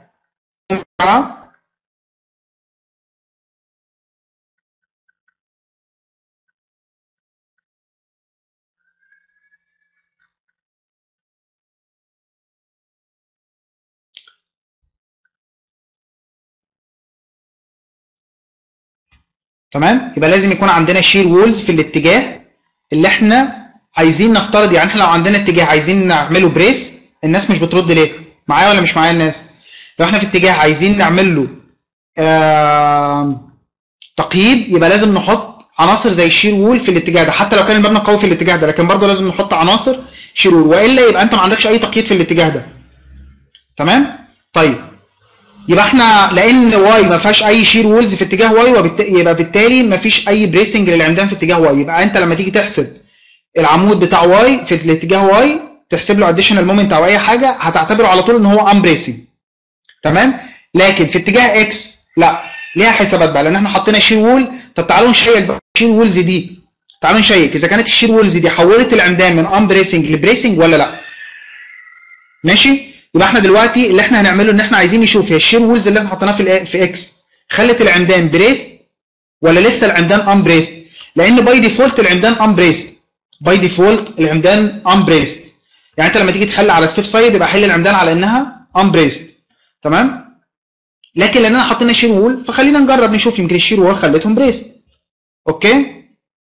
تمام يبقى لازم يكون عندنا شير وولز في الاتجاه اللي احنا عايزين نفترض يعني احنا لو عندنا اتجاه عايزين نعمله بريس الناس مش بترد ليه معايا ولا مش معايا الناس لو احنا في اتجاه عايزين نعمل له آه تقييد يبقى لازم نحط عناصر زي الشير وول في الاتجاه ده حتى لو كان المبنى قوي في الاتجاه ده لكن برضه لازم نحط عناصر شير وول والا يبقى انت ما عندكش اي تقييد في الاتجاه ده تمام طيب يبقى احنا لان واي ما فيهاش اي شير وولز في اتجاه واي وبالت... يبقى بالتالي ما فيش اي بريسنج للعمدان في اتجاه واي يبقى انت لما تيجي تحسب العمود بتاع واي في الاتجاه واي تحسب له اديشنال مومنت او اي حاجه هتعتبره على طول ان هو ان بريسنج تمام لكن في اتجاه اكس لا ليها حسابات بقى لان احنا حطينا شير وول طب تعالوا نشيك بقى الشير وولز دي تعالوا نشيك اذا كانت الشير وولز دي حولت العمدان من ان بريسنج لبريسنج ولا لا ماشي يبقى احنا دلوقتي اللي احنا هنعمله ان احنا عايزين نشوف هي الشير وولز اللي احنا حطيناها في ال في اكس خلت العمدان بريست ولا لسه العمدان ان بريست لان باي ديفولت العمدان ان بريست باي ديفولت العمدان ان بريست يعني انت لما تيجي تحل على السيف سايد يبقى حل العمدان على انها ان بريست تمام لكن لاننا حطينا شير وول فخلينا نجرب نشوف يمكن الشير وول خلتهم بريست اوكي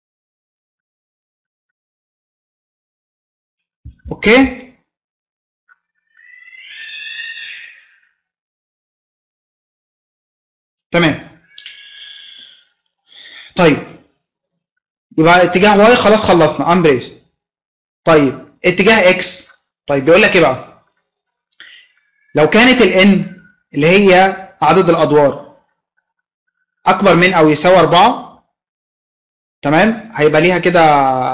اوكي تمام طيب يبقى اتجاه واي خلاص خلصنا امبريس طيب اتجاه اكس طيب بيقول لك ايه بقى لو كانت الان اللي هي عدد الادوار اكبر من او يساوي 4 تمام هيبقى ليها كده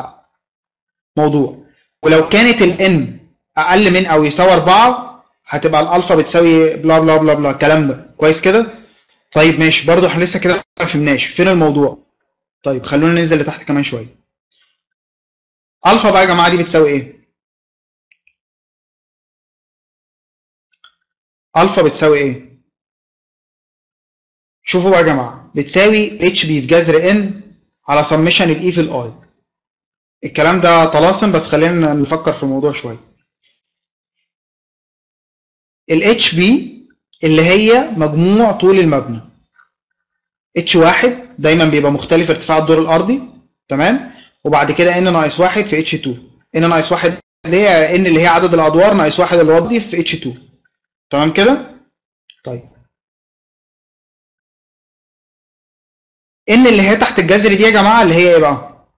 موضوع ولو كانت الان اقل من او يساوي 4 هتبقى الالفا بتساوي بلا بلا بلا بلا الكلام ده كويس كده طيب ماشي برضه احنا لسه كده ما فهمناش فين الموضوع طيب خلونا ننزل لتحت كمان شويه الفا بقى يا جماعه دي بتساوي ايه الفا بتساوي ايه شوفوا بقى يا جماعه بتساوي اتش بي في جذر ان على سمشن الاي في الاي الكلام ده طلاسم بس خلينا نفكر في الموضوع شويه الاتش بي اللي هي مجموع طول المبنى اتش واحد دايما بيبقى مختلف ارتفاع الدور الارضي تمام وبعد كده ان ناقص واحد في اتش 2 ان ناقص واحد اللي هي ان اللي هي عدد الادوار ناقص واحد اللي هو في اتش 2 تمام كده طيب ان اللي هي تحت الجذر دي يا جماعه اللي هي ايه بقى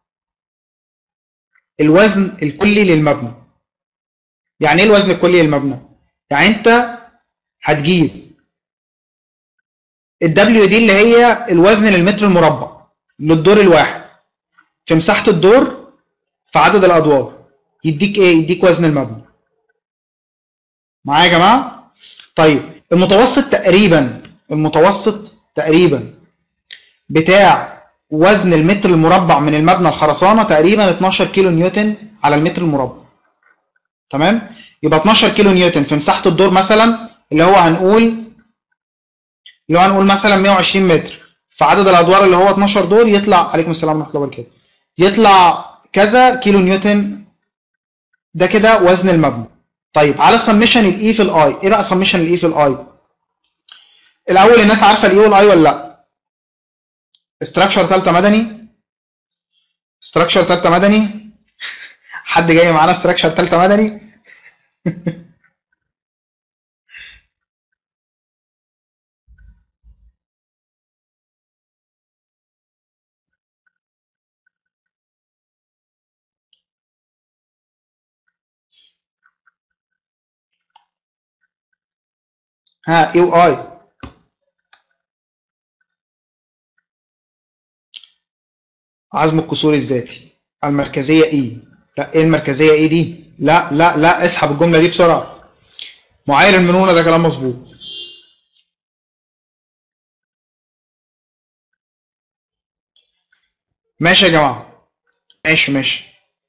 الوزن الكلي للمبنى يعني ايه الوزن الكلي للمبنى يعني انت هتجيب الدبليو دي اللي هي الوزن للمتر المربع للدور الواحد في مساحة الدور في عدد الأدوار يديك إيه؟ يديك وزن المبنى. معايا يا جماعة؟ طيب المتوسط تقريبا المتوسط تقريبا بتاع وزن المتر المربع من المبنى الخرسانة تقريبا 12 كيلو نيوتن على المتر المربع. تمام؟ يبقى 12 كيلو نيوتن في مساحة الدور مثلا اللي هو هنقول اللي هو هنقول مثلا 120 متر في عدد الادوار اللي هو 12 دور يطلع عليكم السلام ورحمه الله وبركاته يطلع كذا كيلو نيوتن ده كده وزن المبنى طيب على سمشن الاي في الاي ايه بقى سمشن الاي في الاي الاول الناس عارفه الاي والاي ولا لا استراكشر ثالثه مدني استراكشر ثالثه مدني حد جاي معانا استراكشر ثالثه مدني ها اي واي عزم الكسور الذاتي المركزيه اي لا ايه المركزيه اي دي لا لا لا اسحب الجمله دي بسرعه معايير المرونه ده كلام مظبوط ماشي يا جماعه ماشي ماشي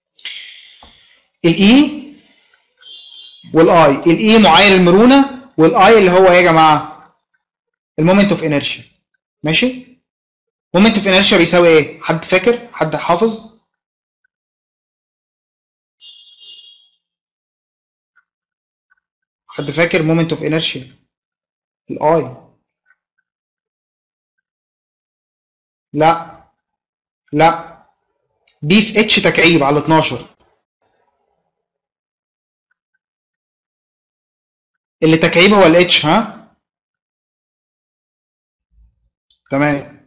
الاي والاي الاي معايير المرونه والاي اللي هو ايه يا جماعه المومنت اوف انرشيا ماشي مومنت اوف انرشيا بيساوي ايه حد فاكر حد حافظ حد فاكر مومنت اوف انرشيا الاي لا لا دي في اتش تكعيب على 12 اللي تكعيب هو الاتش ها تمام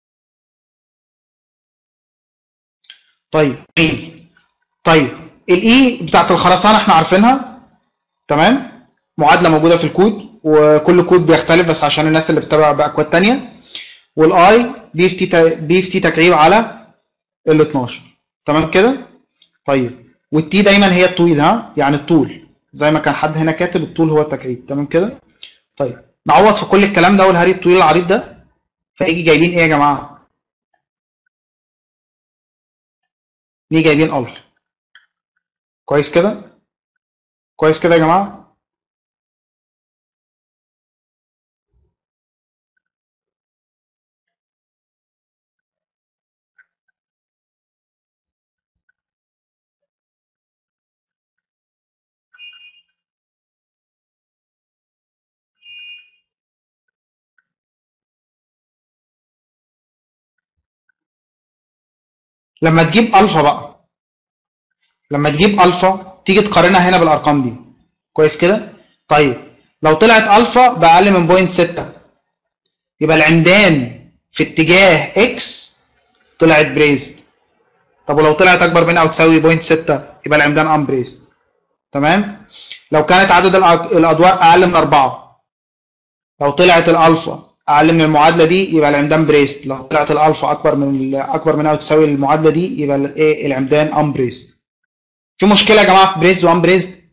طيب طيب الاي بتاعت الخرسانه احنا عارفينها تمام معادله موجوده في الكود وكل كود بيختلف بس عشان الناس اللي بتتابع باكواد تانية والاي بي اف تي بي اف تي تكعيب على ال 12 تمام كده طيب والتي دايما هي الطويل ها يعني الطول زي ما كان حد هنا كاتب الطول هو التكعيب تمام كده طيب نعوض في كل الكلام ده والهري الطويل العريض ده فيجي جايبين ايه يا جماعه نيجي جايبين الفا كويس كده كويس كده يا جماعه لما تجيب الفا بقى لما تجيب الفا تيجي تقارنها هنا بالارقام دي كويس كده طيب لو طلعت الفا باقل من بوينت 6 يبقى العمدان في اتجاه اكس طلعت بريزد طب ولو طلعت اكبر من او تساوي بوينت 6 يبقى العمدان امبريزد تمام لو كانت عدد الأ- الادوار اقل من 4 لو طلعت الالفا اقل من المعادله دي يبقى العمدان بريست لو طلعت الالفا اكبر من ال- اكبر من او تساوي المعادله دي يبقى الايه العمدان ام بريست في مشكله يا جماعه في بريست وام بريست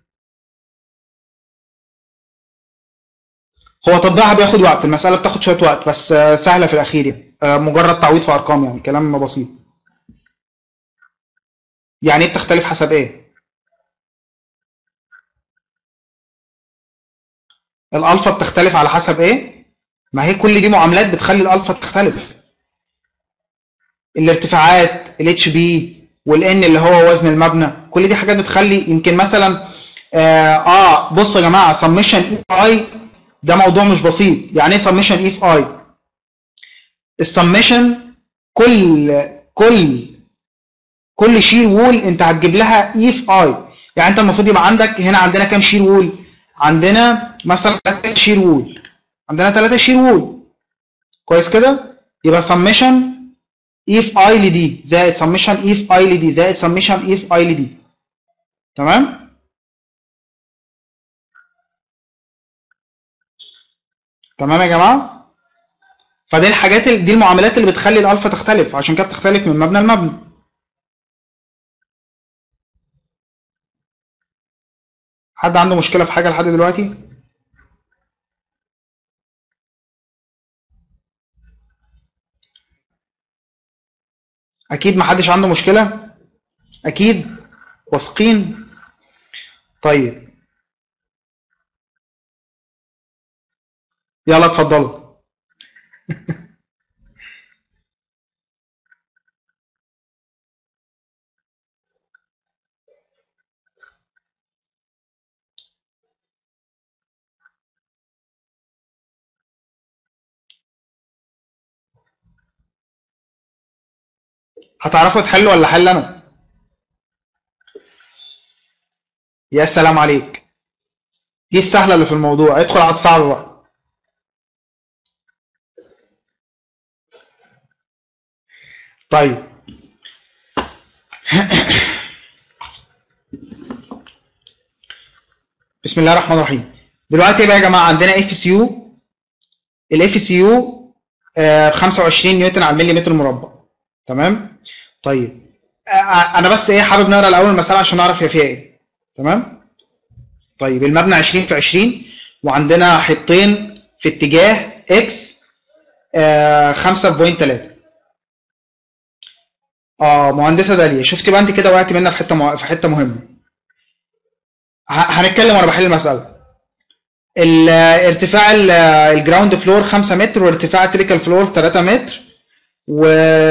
هو تطبيقها بياخد وقت المساله بتاخد شويه وقت بس آه، سهله في الاخير يعني آه، مجرد تعويض في ارقام يعني كلام بسيط يعني ايه بتختلف حسب ايه الالفا بتختلف على حسب ايه ما هي كل دي معاملات بتخلي الالفا تختلف الارتفاعات الاتش بي والان اللي هو وزن المبنى كل دي حاجات بتخلي يمكن مثلا اه, آه بصوا يا جماعه سميشن اي اي ده موضوع مش بسيط يعني ايه سميشن اي في اي السميشن كل كل كل شير وول انت هتجيب لها اي في اي يعني انت المفروض يبقى عندك هنا عندنا كام شير وول عندنا مثلا 3 شير وول عندنا 3 شير وول كويس كده يبقى سميشن اي في اي لدي زائد سميشن اي في اي لدي زائد سميشن اي في اي لدي تمام تمام يا جماعه فدي الحاجات ال- دي المعاملات اللي بتخلي الالفا تختلف عشان كده بتختلف من مبنى لمبنى حد عنده مشكله في حاجه لحد دلوقتي اكيد محدش عنده مشكله اكيد واثقين طيب يلا اتفضلوا هتعرفوا تحلوا ولا حل انا يا سلام عليك دي السهله اللي في الموضوع ادخل على الصعب بقى طيب بسم الله الرحمن الرحيم دلوقتي بقى يا جماعه عندنا اف سي يو الاف سي يو 25 نيوتن على المليمتر مربع تمام طيب آه، انا بس ايه حابب نقرا الاول المساله عشان نعرف هي فيها ايه تمام طيب المبنى 20 في 20 وعندنا حيطين في اتجاه اكس آه 5.3 اه مهندسه داليا شفتي بقى انت كده وقعتي منها في حته مه... في حته مهمه ه- هنتكلم وانا بحل المساله ال- ارتفاع ال- الجراوند فلور 5 متر وارتفاع التريكال فلور 3 متر و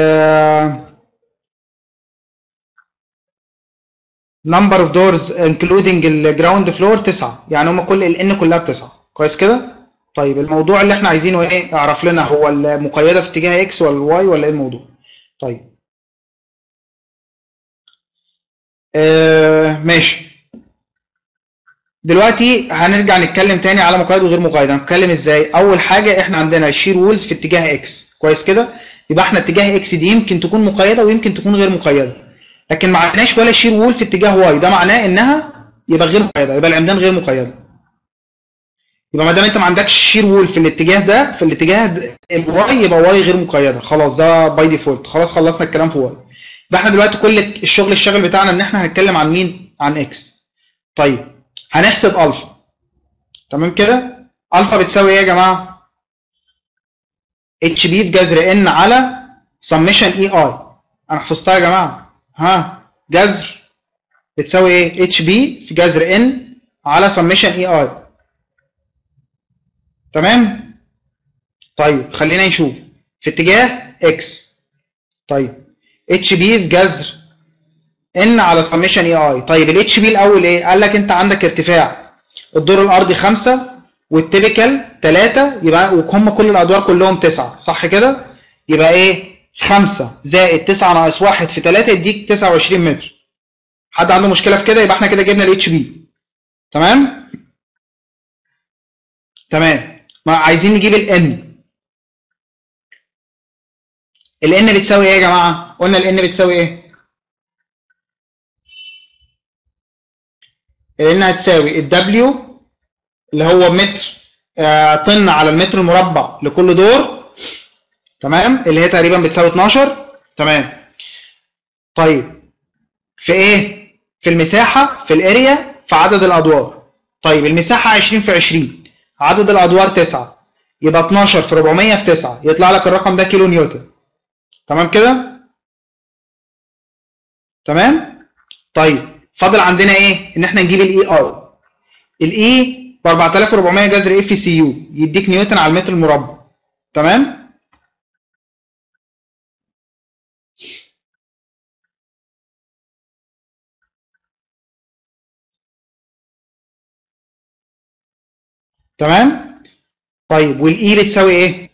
number of doors including الجراوند فلور 9 يعني هم كل ال n كلها بتسعة كويس كده طيب الموضوع اللي احنا عايزينه ايه اعرف لنا هو المقيده في اتجاه x ولا y ولا ايه الموضوع طيب آه ماشي دلوقتي هنرجع نتكلم تاني على مقيد وغير مقيد هنتكلم ازاي اول حاجه احنا عندنا الشير وولز في اتجاه اكس كويس كده يبقى احنا اتجاه اكس دي يمكن تكون مقيده ويمكن تكون غير مقيده لكن ما عندناش ولا شير وول في اتجاه واي ده معناه انها يبقى غير مقيده يبقى العمدان غير مقيده يبقى ما دام انت ما عندكش شير وول في الاتجاه ده في الاتجاه الواي يبقى واي غير مقيده خلاص ده باي ديفولت خلاص خلصنا الكلام في واي يبقى احنا دلوقتي كل الشغل الشاغل بتاعنا ان احنا هنتكلم عن مين عن اكس طيب هنحسب الفا تمام كده الفا بتساوي ايه يا جماعه اتش بي في جذر ان على سميشن اي اي انا حفظتها يا جماعه ها جذر بتساوي ايه اتش بي في جذر ان على سميشن اي اي تمام طيب خلينا نشوف في اتجاه اكس طيب اتش بي في جذر ان على سميشن اي اي طيب الاتش بي الاول ايه قال لك انت عندك ارتفاع الدور الارضي 5 والتيبيكال 3 يبقى وهم كل الادوار كلهم 9 صح كده يبقى ايه 5 زائد 9 ناقص 1 في 3 يديك 29 متر حد عنده مشكله في كده يبقى احنا كده جبنا الاتش بي تمام تمام ما عايزين نجيب الان الان بتساوي ايه يا جماعه قلنا الان بتساوي ايه الان هتساوي الدبليو اللي هو متر آه، طن على المتر المربع لكل دور تمام اللي هي تقريبا بتساوي 12 تمام طيب في ايه في المساحه في الاريا في عدد الادوار طيب المساحه 20 في 20 عدد الادوار 9 يبقى 12 في 400 في 9 يطلع لك الرقم ده كيلو نيوتن تمام كده تمام طيب فاضل عندنا ايه ان احنا نجيب الاي اي الاي ب 4400 جذر اف سي يو يديك نيوتن على المتر المربع تمام تمام طيب والاي بتساوي ايه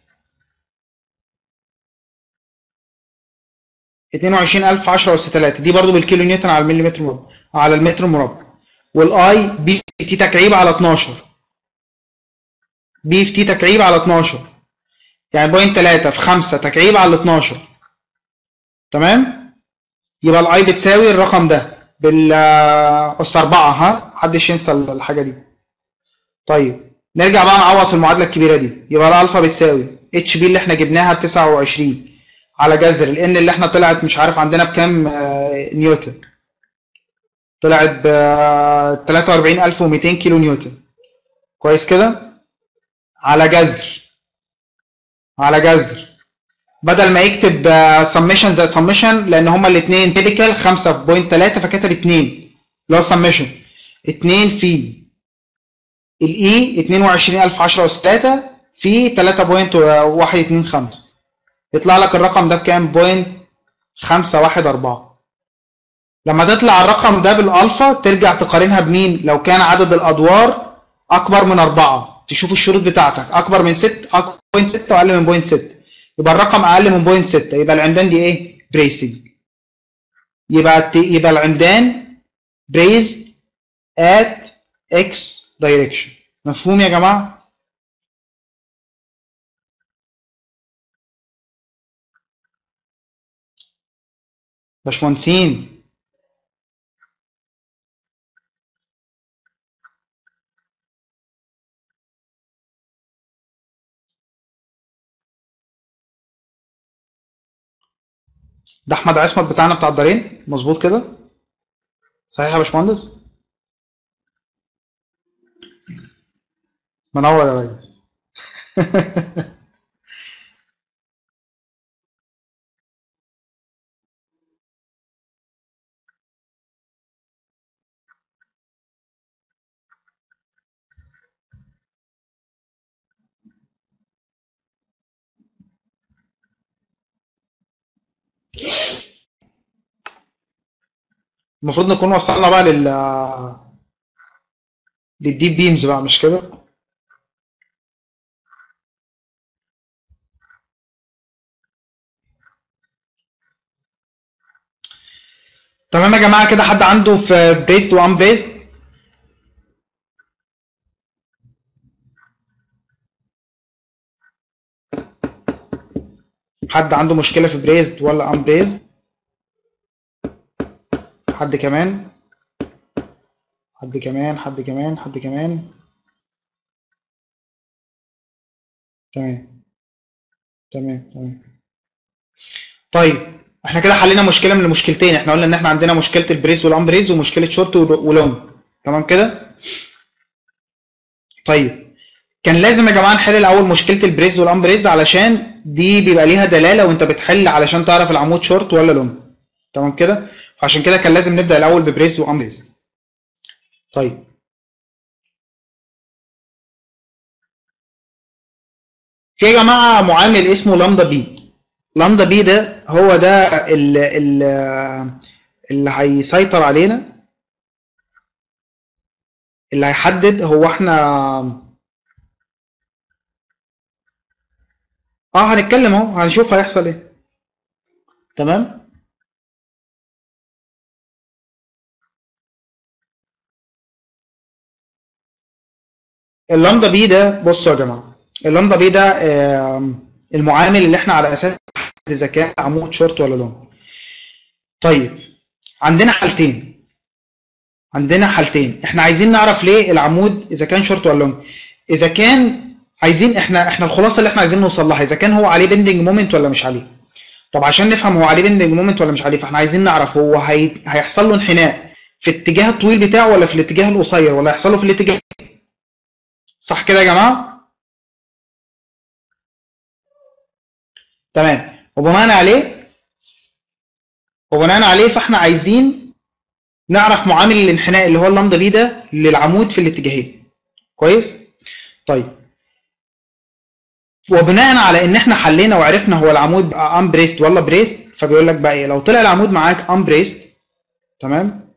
22000 10 اس 3 دي برضو بالكيلو نيوتن على المليمتر مربع على المتر المربع والاي بي في تي تكعيب على 12 بي في تي تكعيب على 12 يعني بوينت 3 في 5 تكعيب على 12 تمام يبقى الاي بتساوي الرقم ده بال اس 4 ها محدش ينسى الحاجه دي طيب نرجع بقى نعوض في المعادله الكبيره دي يبقى الالفا بتساوي اتش بي اللي احنا جبناها ب 29 على جذر الان اللي احنا طلعت مش عارف عندنا بكام آه، نيوتن طلعت ب 43200 كيلو نيوتن كويس كده على جذر على جذر بدل ما يكتب سميشن زي سميشن لان هما الاثنين تيبيكال 5.3 فكتب 2 اللي هو سميشن 2 في الاي 22000 10 اس 3 في 3.125 يطلع لك الرقم ده بكام؟ بوينت 514 لما تطلع الرقم ده بالالفا ترجع تقارنها بمين؟ لو كان عدد الادوار اكبر من 4 تشوف الشروط بتاعتك اكبر من 6 اكبر من 6 واقل من بوينت 6 يبقى الرقم اقل من بوينت 6 يبقى العمدان دي ايه؟ بريسنج يبقى الت- يبقى العمدان بريزد ات اكس دايركشن مفهوم يا جماعه؟ باشمهندسين ده احمد عصمت بتاعنا بتاع الدارين مظبوط كده صحيح يا باشمهندس منور يا ريس المفروض نكون وصلنا بقى لل للديب بيمز بقى مش كده تمام يا جماعه كده حد عنده في بريست وان بريست حد عنده مشكله في بريزد ولا ان بريزد حد كمان حد كمان حد كمان حد كمان تمام تمام تمام طيب احنا كده حلينا مشكله من المشكلتين احنا قلنا ان احنا عندنا مشكله البريز والامبريز ومشكله شورت ولونج تمام كده طيب كان لازم يا جماعه نحل الاول مشكله البريز والامبريز علشان دي بيبقى ليها دلاله وانت بتحل علشان تعرف العمود شورت ولا لونج تمام كده فعشان كده كان لازم نبدا الاول ببريز وامبريز طيب في يا جماعه معامل اسمه لامدا بي لامدا بي ده هو ده اللي, اللي هيسيطر علينا اللي هيحدد هو احنا اه هنتكلم اهو هنشوف هيحصل ايه تمام اللامدا بي ده بصوا يا جماعه اللامدا بي ده المعامل اللي احنا على اساس اذا كان عمود شورت ولا لونج طيب عندنا حالتين عندنا حالتين احنا عايزين نعرف ليه العمود اذا كان شورت ولا لونج اذا كان عايزين احنا احنا الخلاصه اللي احنا عايزين نوصل لها اذا كان هو عليه بندنج مومنت ولا مش عليه طب عشان نفهم هو عليه بندنج مومنت ولا مش عليه فاحنا عايزين نعرف هو هي... هيحصل له انحناء في الاتجاه الطويل بتاعه ولا في الاتجاه القصير ولا هيحصل له في الاتجاه صح كده يا جماعه تمام وبناء عليه وبناء عليه فاحنا عايزين نعرف معامل الانحناء اللي هو اللامدا بي ده للعمود في الاتجاهين كويس طيب وبناء على ان احنا حلينا وعرفنا هو العمود بقى ام بريست ولا بريست فبيقول لك بقى ايه لو طلع العمود معاك ام بريست تمام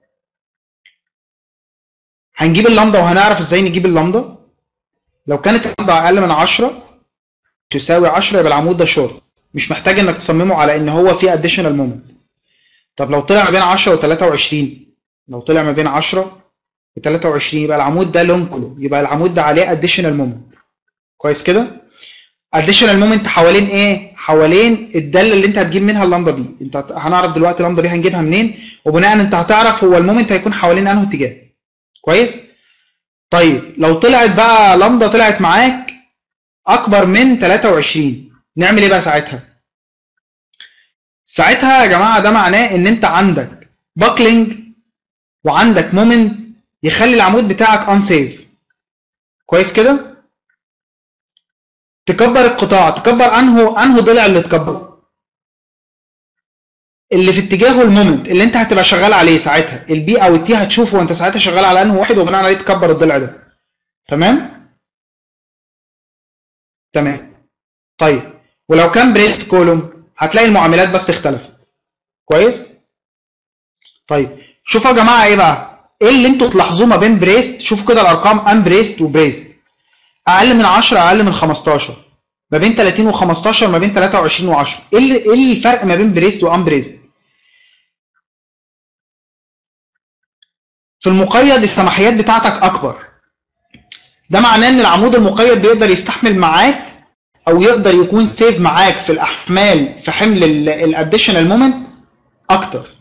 هنجيب اللامدا وهنعرف ازاي نجيب اللامدا لو كانت اللامدا اقل من 10 تساوي 10 يبقى العمود ده شورت مش محتاج انك تصممه على ان هو فيه اديشنال مومنت طب لو طلع ما بين 10 و 23 لو طلع ما بين 10 و 23 يبقى العمود ده لونكلو يبقى العمود ده عليه اديشنال مومنت كويس كده اديشنال مومنت حوالين ايه حوالين الداله اللي انت هتجيب منها اللامدا بي انت هنعرف دلوقتي اللامدا بي هنجيبها منين وبناء انت هتعرف هو المومنت هيكون حوالين انه اتجاه كويس طيب لو طلعت بقى لامدا طلعت معاك اكبر من 23 نعمل ايه بقى ساعتها ساعتها يا جماعه ده معناه ان انت عندك باكلينج وعندك مومنت يخلي العمود بتاعك انسيف كويس كده تكبر القطاع تكبر انه انه ضلع اللي تكبره اللي في اتجاهه المومنت اللي انت هتبقى شغال عليه ساعتها البي او التي هتشوفه وانت ساعتها شغال على انه واحد وبناء عليه تكبر الضلع ده تمام تمام طيب ولو كان بريست كولوم هتلاقي المعاملات بس اختلفت كويس طيب شوفوا يا جماعه ايه بقى ايه اللي انتوا تلاحظوه ما بين بريست شوفوا كده الارقام ام بريست وبريست اقل من 10 اقل من 15 ما بين 30 و15 ما بين 23 و10 ايه اللي ايه الفرق ما بين بريست وام بريست في المقيد السماحيات بتاعتك اكبر ده معناه ان العمود المقيد بيقدر يستحمل معاك او يقدر يكون سيف معاك في الاحمال في حمل الاديشنال مومنت اكتر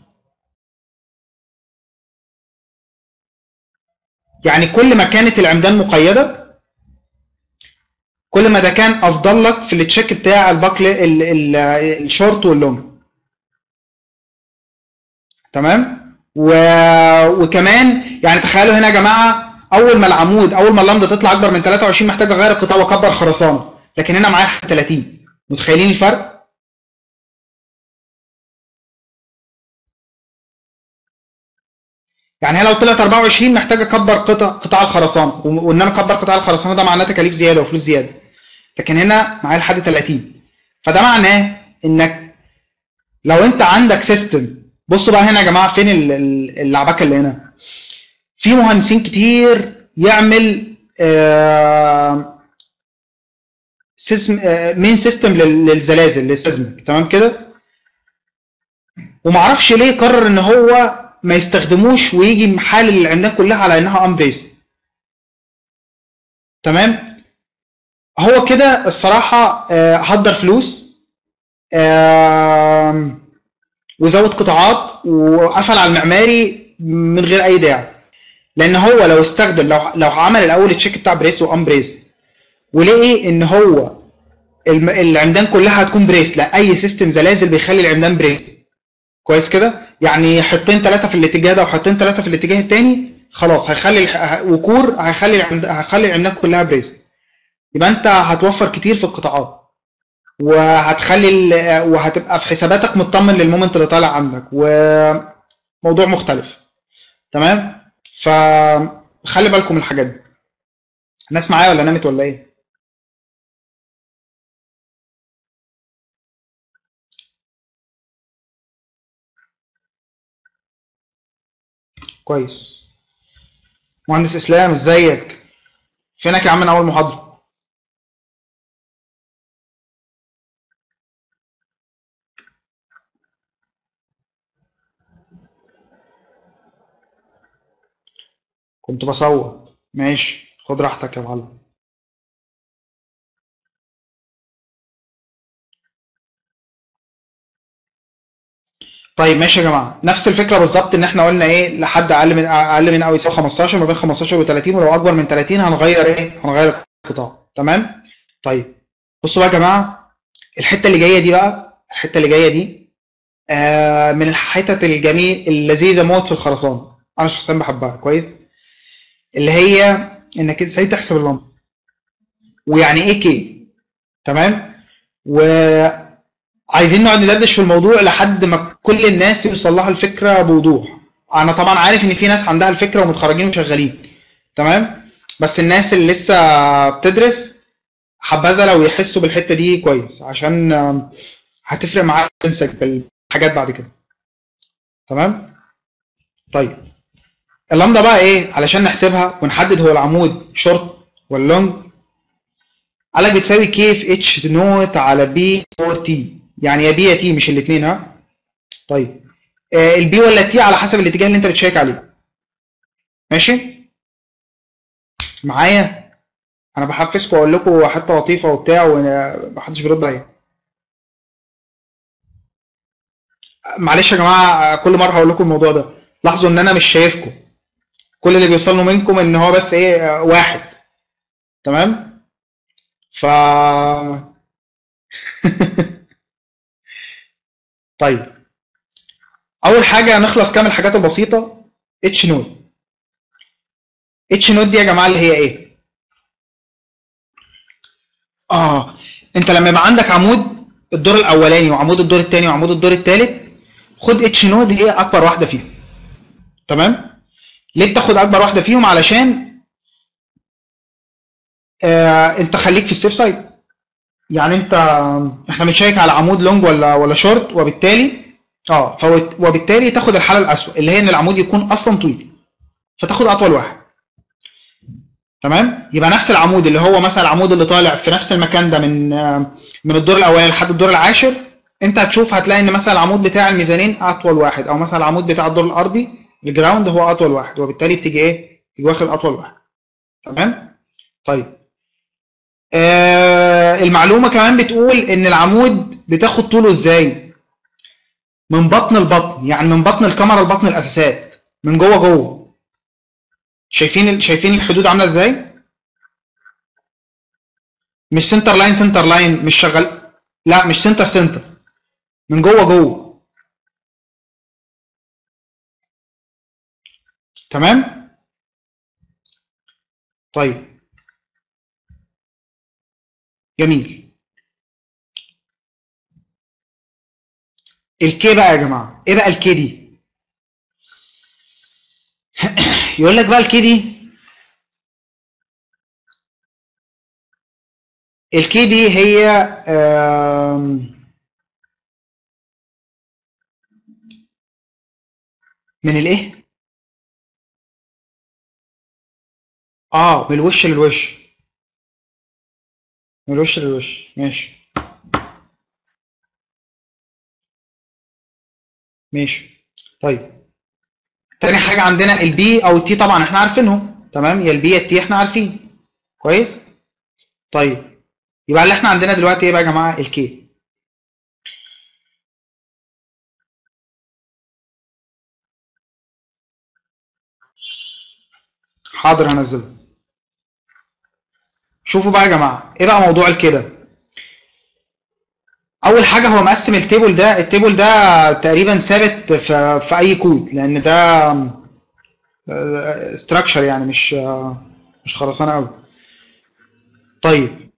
يعني كل ما كانت العمدان مقيده كل ما ده كان افضل لك في التشيك بتاع الباكل الشورت واللونج تمام و... وكمان يعني تخيلوا هنا يا جماعه اول ما العمود اول ما اللمضه تطلع اكبر من 23 محتاج اغير القطاع واكبر خرسانه لكن هنا معايا 30 متخيلين الفرق يعني هي لو طلعت 24 محتاج اكبر قطع قطاع الخرسانه وان انا اكبر قطاع الخرسانه ده معناه تكاليف زياده وفلوس زياده لكن هنا معايا لحد 30 فده معناه انك لو انت عندك سيستم بصوا بقى هنا يا جماعه فين ال- ال- اللعبكه اللي هنا في مهندسين كتير يعمل آه، سيسم آه، مين سيستم لل- للزلازل للسيزمك تمام كده ومعرفش ليه قرر ان هو ما يستخدموش ويجي محلل العملات كلها على انها امبريز تمام هو كده الصراحه آه، هدر فلوس آم، وزود قطاعات وقفل على المعماري من غير اي داعي لان هو لو استخدم لو لو عمل الاول التشيك بتاع بريس وام بريس ولقي ان هو الم- العمدان كلها هتكون بريس لا اي سيستم زلازل بيخلي العمدان بريس كويس كده يعني حطين ثلاثه في الاتجاه ده وحطين ثلاثه في الاتجاه الثاني خلاص هيخلي الح- وكور هيخلي العمد... هيخلي العمدان كلها بريس يبقى انت هتوفر كتير في القطاعات وهتخلي ال... وهتبقى في حساباتك مطمن للمومنت اللي طالع عندك وموضوع مختلف تمام فخلي بالكم من الحاجات دي الناس معايا ولا نامت ولا ايه كويس مهندس اسلام ازيك فينك يا عم من اول محاضره كنت بصور ماشي خد راحتك يا معلم طيب ماشي يا جماعه نفس الفكره بالظبط ان احنا قلنا ايه لحد اقل من اقل من او يساوي 15 ما بين 15 و30 ولو اكبر من 30 هنغير ايه هنغير القطاع تمام طيب بصوا بقى يا جماعه الحته اللي جايه دي بقى الحته اللي جايه دي آه من الحتت الجميل اللذيذه موت في الخرسانه انا شخصيا بحبها كويس اللي هي انك ازاي تحسب اللمبه ويعني ايه كي تمام وعايزين نقعد ندردش في الموضوع لحد ما كل الناس يوصل لها الفكره بوضوح انا طبعا عارف ان في ناس عندها الفكره ومتخرجين وشغالين تمام بس الناس اللي لسه بتدرس حبذا لو يحسوا بالحته دي كويس عشان آم، هتفرق معاك تنسك في الحاجات بعد كده تمام طيب اللامدا بقى ايه علشان نحسبها ونحدد هو العمود شورت ولا لونج قال لك بتساوي كي في اتش نوت على بي اور تي يعني يا بي يا تي مش الاثنين ها طيب آه البي ولا التي على حسب الاتجاه اللي انت بتشيك عليه ماشي معايا انا بحفزكم واقول لكم حته لطيفه وبتاع ومحدش بيرد عليا معلش يا جماعه كل مره هقول لكم الموضوع ده لاحظوا ان انا مش شايفكم كل اللي بيوصل له منكم ان هو بس ايه آه، واحد تمام ف طيب اول حاجه نخلص كام الحاجات البسيطه اتش نود اتش نود دي يا جماعه اللي هي ايه اه انت لما يبقى عندك عمود الدور الاولاني وعمود الدور الثاني وعمود الدور الثالث خد اتش نود هي اكبر واحده فيهم تمام ليه بتاخد اكبر واحده فيهم علشان آه انت خليك في السيف سايد يعني انت احنا بنشيك على عمود لونج ولا ولا شورت وبالتالي اه فوت- وبالتالي تاخد الحاله الاسوء اللي هي ان العمود يكون اصلا طويل فتاخد اطول واحد تمام يبقى نفس العمود اللي هو مثلا العمود اللي طالع في نفس المكان ده من آه، من الدور الاولاني لحد الدور العاشر انت هتشوف هتلاقي ان مثلا العمود بتاع الميزانين اطول واحد او مثلا العمود بتاع الدور الارضي الجراوند هو اطول واحد وبالتالي بتيجي ايه تيجي واخد اطول واحد تمام طيب آه المعلومه كمان بتقول ان العمود بتاخد طوله ازاي من بطن البطن يعني من بطن الكاميرا لبطن الاساسات من جوه جوه شايفين ال- شايفين الحدود عامله ازاي مش سنتر لاين سنتر لاين مش شغال لا مش سنتر سنتر من جوه جوه تمام طيب جميل الكي بقى يا جماعه ايه بقى الكي دي يقول لك بقى الكي دي الكي دي هي آم، من الايه اه من الوش للوش من الوش للوش ماشي ماشي طيب تاني حاجة عندنا البي او التي طبعا احنا عارفينهم تمام يا البي يا التي احنا عارفين كويس طيب يبقى اللي احنا عندنا دلوقتي ايه بقى يا جماعة الكي حاضر هنزله شوفوا بقى يا جماعة ايه بقى موضوع الكده اول حاجة هو مقسم التيبل ده التيبل ده تقريبا ثابت في, في اي كود لان ده استراكشر يعني مش مش خرسانة قوي طيب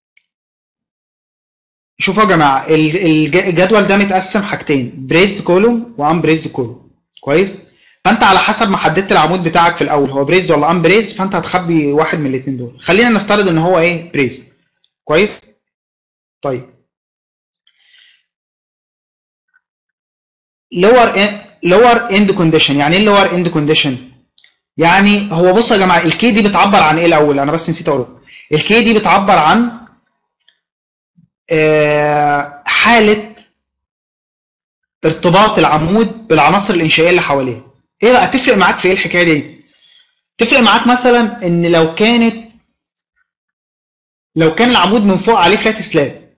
شوفوا يا جماعة ال- الج- الجدول ده متقسم حاجتين بريزد كولوم وان بريزد كولوم كويس فانت على حسب ما حددت العمود بتاعك في الاول هو بريزد ولا ان بريزد فانت هتخبي واحد من الاثنين دول خلينا نفترض ان هو ايه بريزد كويس طيب lower in- lower end condition يعني ايه lower end condition يعني هو بص يا جماعه الكي دي بتعبر عن ايه الاول انا بس نسيت اقوله الكي دي بتعبر عن آه، حاله ارتباط العمود بالعناصر الانشائيه اللي حواليه ايه بقى تفرق معاك في ايه الحكايه دي تفرق معاك مثلا ان لو كانت لو كان العمود من فوق عليه فلات سلاب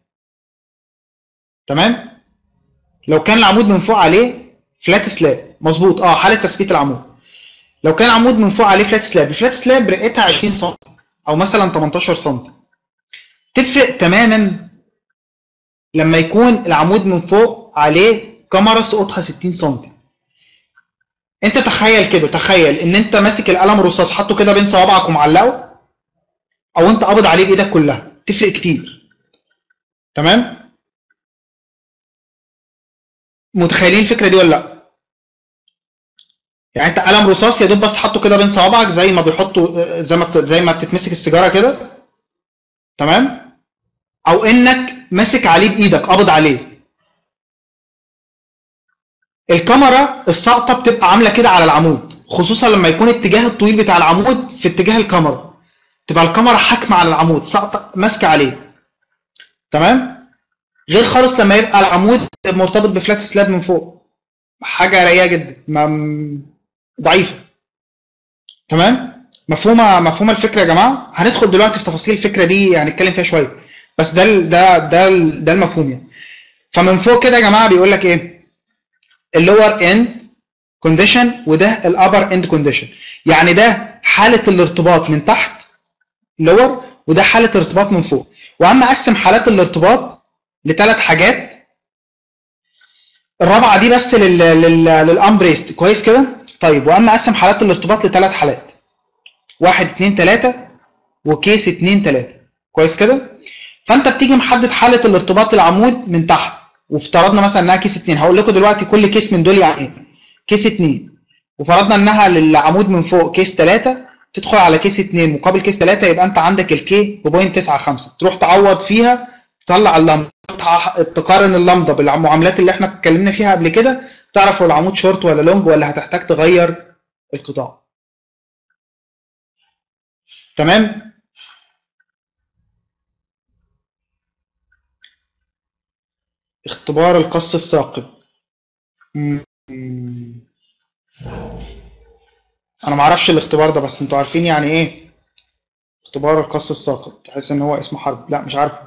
تمام لو كان العمود من فوق عليه فلات سلاب مظبوط اه حاله تثبيت العمود لو كان العمود من فوق عليه فلات سلاب الفلات سلاب رقتها 20 سم او مثلا 18 سم تفرق تماما لما يكون العمود من فوق عليه كاميرا سقوطها 60 سم انت تخيل كده تخيل ان انت ماسك القلم الرصاص حاطه كده بين صوابعك ومعلقه او انت قابض عليه بايدك كلها تفرق كتير تمام متخيلين الفكره دي ولا لا يعني انت قلم رصاص يا دوب بس حاطه كده بين صوابعك زي ما بيحطوا زي ما بت- زي ما بتتمسك السيجاره كده تمام او انك ماسك عليه بايدك قابض عليه الكاميرا الساقطه بتبقى عامله كده على العمود خصوصا لما يكون اتجاه الطويل بتاع العمود في اتجاه الكاميرا تبقى الكاميرا حاكمه على العمود ساقطه ماسكه عليه تمام غير خالص لما يبقى العمود مرتبط بفلات سلاب من فوق حاجه رايقه جدا ما ضعيفه تمام مفهومه مفهومه الفكره يا جماعه هندخل دلوقتي في تفاصيل الفكره دي هنتكلم فيها شويه بس ده ال- ده ده ال- ده المفهوم يعني فمن فوق كده يا جماعه بيقول لك ايه اللور اند كونديشن وده الابر اند كونديشن يعني ده حاله الارتباط من تحت لور وده حاله ارتباط من فوق واما اقسم حالات الارتباط لثلاث حاجات الرابعه دي بس لل لل للامبريست كويس كده طيب واما اقسم حالات الارتباط لثلاث حالات واحد اتنين تلاته وكيس اتنين تلاته كويس كده فانت بتيجي محدد حاله الارتباط العمود من تحت وافترضنا مثلا انها كيس اتنين هقول لكم دلوقتي كل كيس من دول يعني ايه كيس اتنين وفرضنا انها للعمود من فوق كيس تلاته تدخل على كيس اتنين مقابل كيس تلاته يبقى انت عندك الكي ببوينت تسعة خمسة تروح تعوض فيها تطلع اللمبه تح- تقارن اللمبه بالمعاملات اللي احنا اتكلمنا فيها قبل كده تعرف هو العمود شورت ولا لونج ولا هتحتاج تغير القطاع تمام اختبار القص الثاقب مم. انا معرفش الاختبار ده بس انتوا عارفين يعني ايه اختبار القص الثاقب تحس ان هو اسمه حرب لا مش عارفه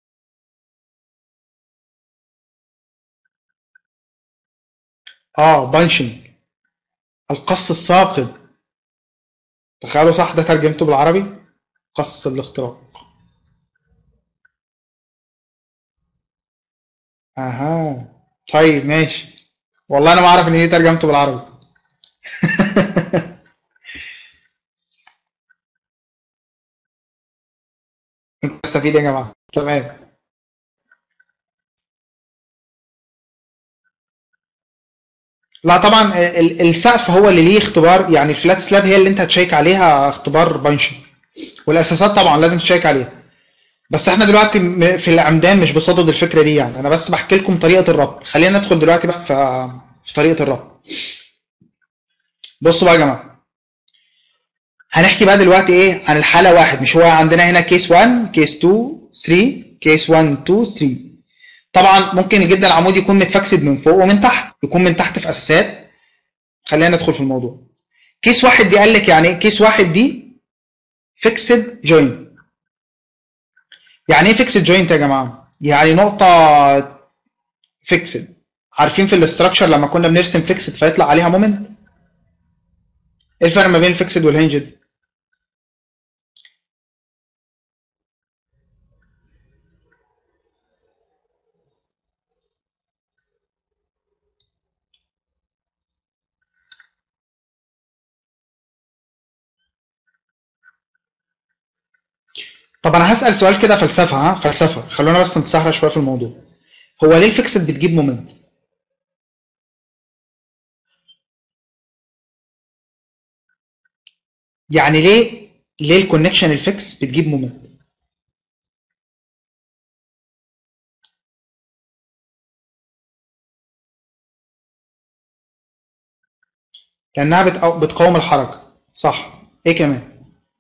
اه بانشنج القص الثاقب تخيلوا صح ده ترجمته بالعربي قص الاختراق اها طيب ماشي والله انا ما اعرف ان هي ترجمته بالعربي استفيد يا جماعه تمام لا طبعا ال- السقف هو اللي ليه اختبار يعني الفلات سلاب هي اللي انت هتشيك عليها اختبار بانشنج والاساسات طبعا لازم تشيك عليها بس احنا دلوقتي م- في العمدان مش بصدد الفكره دي يعني انا بس بحكي لكم طريقه الربط خلينا ندخل دلوقتي بقى في في طريقه الربط بصوا بقى يا جماعه هنحكي بقى دلوقتي ايه عن الحاله واحد مش هو عندنا هنا كيس 1 كيس 2 3 كيس 1 2 3 طبعا ممكن جدا العمود يكون متفكسد من فوق ومن تحت يكون من تحت في اساسات خلينا ندخل في الموضوع كيس واحد دي قال لك يعني ايه كيس واحد دي فيكسد جوينت يعني ايه فيكسد جوينت يا جماعه يعني نقطه فيكسد عارفين في الاستراكشر لما كنا بنرسم فيكسد فيطلع عليها مومنت ايه الفرق ما بين الفيكسد والهنجد طب انا هسال سؤال كده فلسفه ها فلسفه خلونا بس نتسهل شويه في الموضوع هو ليه الفيكسد بتجيب مومنت يعني ليه ليه الكونكشن الفيكس بتجيب مومنت لانها بتقو- بتقاوم الحركه صح ايه كمان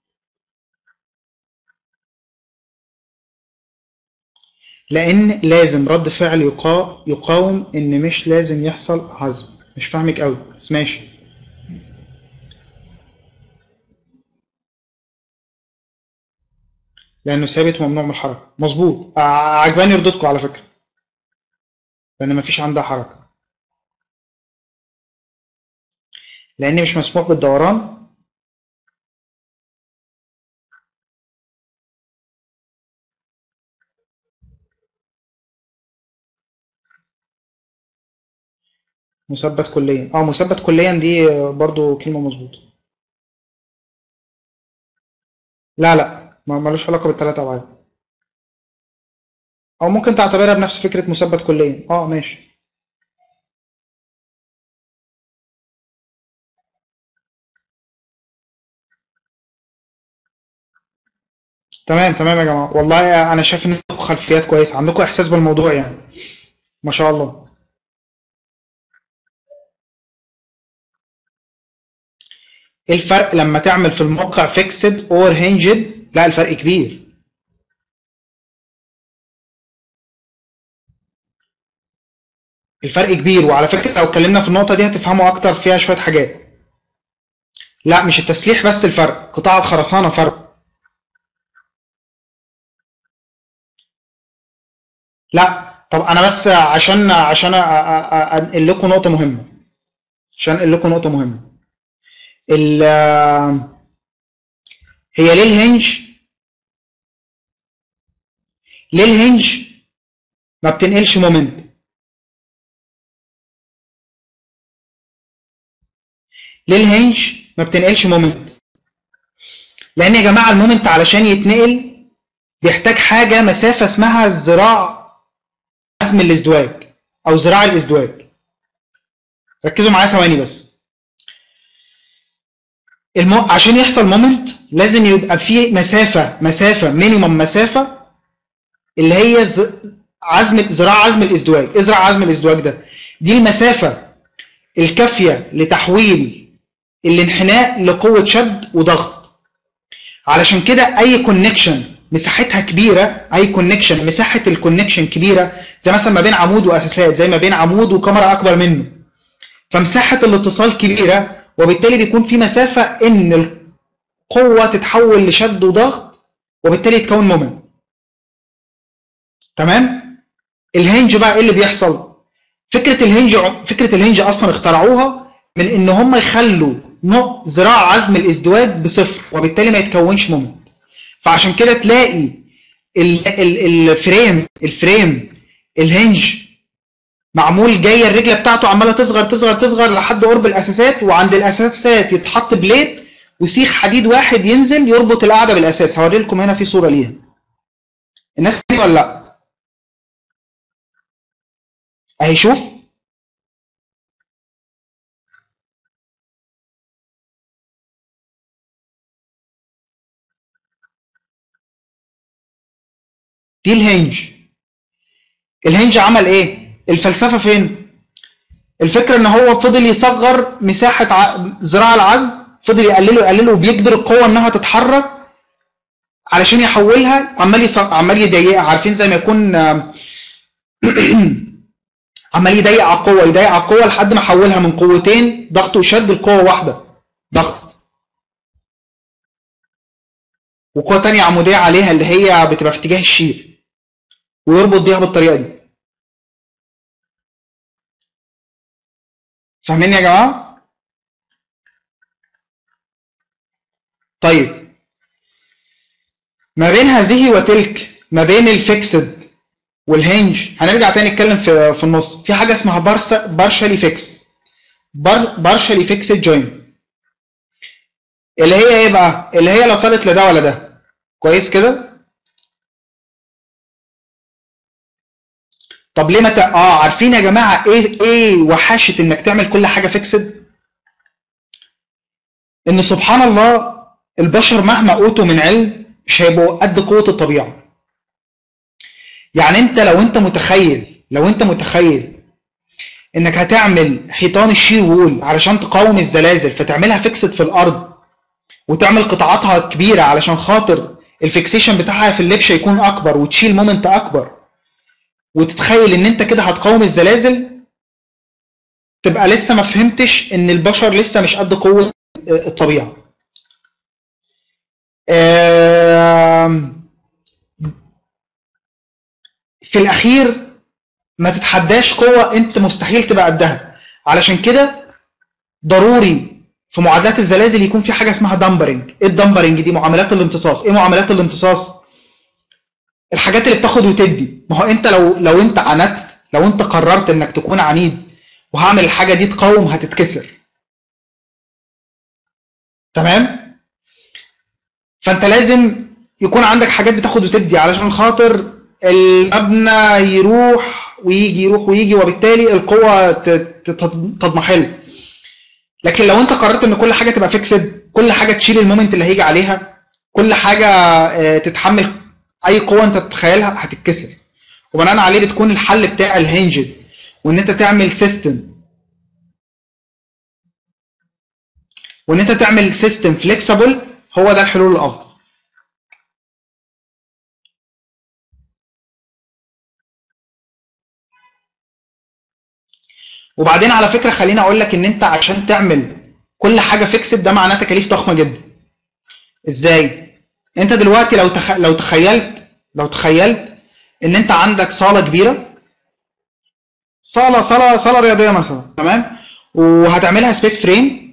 لان لازم رد فعل يقا... يقاوم ان مش لازم يحصل عزم مش فاهمك قوي بس ماشي لانه ثابت وممنوع من الحركه مظبوط ع- عجباني ردودكم على فكره لان مفيش عندها حركه لان مش مسموح بالدوران مثبت كليا اه مثبت كليا دي آه، برضو كلمه مظبوطه لا لا ما ملوش علاقه بالثلاث ابعاد او ممكن تعتبرها بنفس فكره مثبت كليا اه ماشي تمام تمام يا جماعه والله انا شايف ان عندكم خلفيات كويسه عندكم احساس بالموضوع يعني ما شاء الله ايه الفرق لما تعمل في الموقع فيكسد اور هنجد لا الفرق كبير الفرق كبير وعلى فكره لو اتكلمنا في النقطه دي هتفهموا اكتر فيها شويه حاجات لا مش التسليح بس الفرق قطاع الخرسانه فرق لا طب انا بس عشان عشان أ- أ- أ- انقل لكم نقطه مهمه عشان انقل لكم نقطه مهمه ال هي ليه الهنج ليه الهنج ما بتنقلش مومنت ليه الهنج ما بتنقلش مومنت لان يا جماعه المومنت علشان يتنقل بيحتاج حاجه مسافه اسمها ذراع عزم الازدواج او ذراع الازدواج ركزوا معايا ثواني بس المو... عشان يحصل مومنت لازم يبقى في مسافه مسافه مينيمم مسافه اللي هي ز... عزم ذراع عزم الازدواج ايه ذراع عزم الازدواج ده دي المسافه الكافيه لتحويل الانحناء لقوه شد وضغط علشان كده اي كونكشن مساحتها كبيره اي كونكشن مساحه الكونكشن كبيره زي مثلا ما بين عمود واساسات زي ما بين عمود وكاميرا اكبر منه فمساحه الاتصال كبيره وبالتالي بيكون في مسافه ان القوه تتحول لشد وضغط وبالتالي يتكون مومنت تمام الهنج بقى ايه اللي بيحصل فكره الهنج فكره الهنج اصلا اخترعوها من ان هم يخلوا نق- ذراع عزم الازدواج بصفر وبالتالي ما يتكونش مومنت فعشان كده تلاقي ال- ال- الفريم الفريم الهنج معمول جايه الرجله بتاعته عماله تصغر تصغر تصغر لحد قرب الاساسات وعند الاساسات يتحط بليت وسيخ حديد واحد ينزل يربط القاعده بالاساس هوري لكم هنا في صوره ليها الناس دي ولا لا اهي شوف دي الهنج الهنج عمل ايه الفلسفه فين الفكره ان هو فضل يصغر مساحه ع... ذراع العزم فضل يقلله يقلله وبيجبر القوه انها تتحرك علشان يحولها عمال يص... عمال يضيقها عارفين زي ما يكون عمال يضيق على القوه يضيق على القوه لحد ما حولها من قوتين ضغط وشد لقوه واحده ضغط وقوه تانية عموديه عليها اللي هي بتبقى في اتجاه الشير ويربط بيها بالطريقه دي فاهمين يا جماعه طيب ما بين هذه وتلك ما بين الفيكسد والهنج هنرجع تاني نتكلم في في النص في حاجه اسمها بارسا بارشالي فيكس بارشالي فيكسد جوينت اللي هي ايه بقى اللي هي لو طالت لده ولا ده كويس كده طب ليه ما ت... اه عارفين يا جماعه ايه ايه وحاشه انك تعمل كل حاجه فيكسد ان سبحان الله البشر مهما اوتوا من علم مش هيبقوا قد قوه الطبيعه يعني انت لو انت متخيل لو انت متخيل انك هتعمل حيطان الشير وول علشان تقاوم الزلازل فتعملها فيكسد في الارض وتعمل قطاعاتها كبيره علشان خاطر الفيكسيشن بتاعها في اللبشه يكون اكبر وتشيل مومنت اكبر وتتخيل ان انت كده هتقاوم الزلازل تبقى لسه ما فهمتش ان البشر لسه مش قد قوه الطبيعه في الاخير ما تتحداش قوه انت مستحيل تبقى قدها علشان كده ضروري في معادلات الزلازل يكون في حاجه اسمها دمبرنج ايه الدمبرنج دي معاملات الامتصاص ايه معاملات الامتصاص الحاجات اللي بتاخد وتدي ما هو انت لو لو انت عندت لو انت قررت انك تكون عنيد وهعمل الحاجه دي تقاوم هتتكسر تمام فانت لازم يكون عندك حاجات بتاخد وتدي علشان خاطر المبنى يروح ويجي يروح ويجي وبالتالي القوه تضمحل لكن لو انت قررت ان كل حاجه تبقى فيكسد كل حاجه تشيل المومنت اللي هيجي عليها كل حاجه تتحمل اي قوه انت تتخيلها هتتكسر وبناء عليه بتكون الحل بتاع الهنجد وان انت تعمل سيستم وان انت تعمل سيستم فليكسبل هو ده الحلول الافضل وبعدين على فكره خليني اقول لك ان انت عشان تعمل كل حاجه فيكسد ده معناه تكاليف ضخمه جدا ازاي انت دلوقتي لو تخ... لو تخيلت لو تخيلت ان انت عندك صاله كبيره صاله صاله صاله رياضيه مثلا تمام وهتعملها سبيس فريم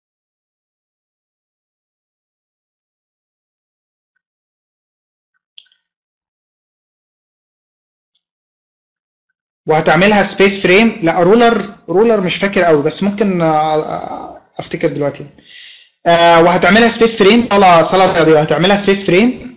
وهتعملها سبيس فريم لا رولر رولر مش فاكر قوي بس ممكن افتكر دلوقتي آه وهتعملها سبيس فريم صاله صاله رياضيه هتعملها سبيس فريم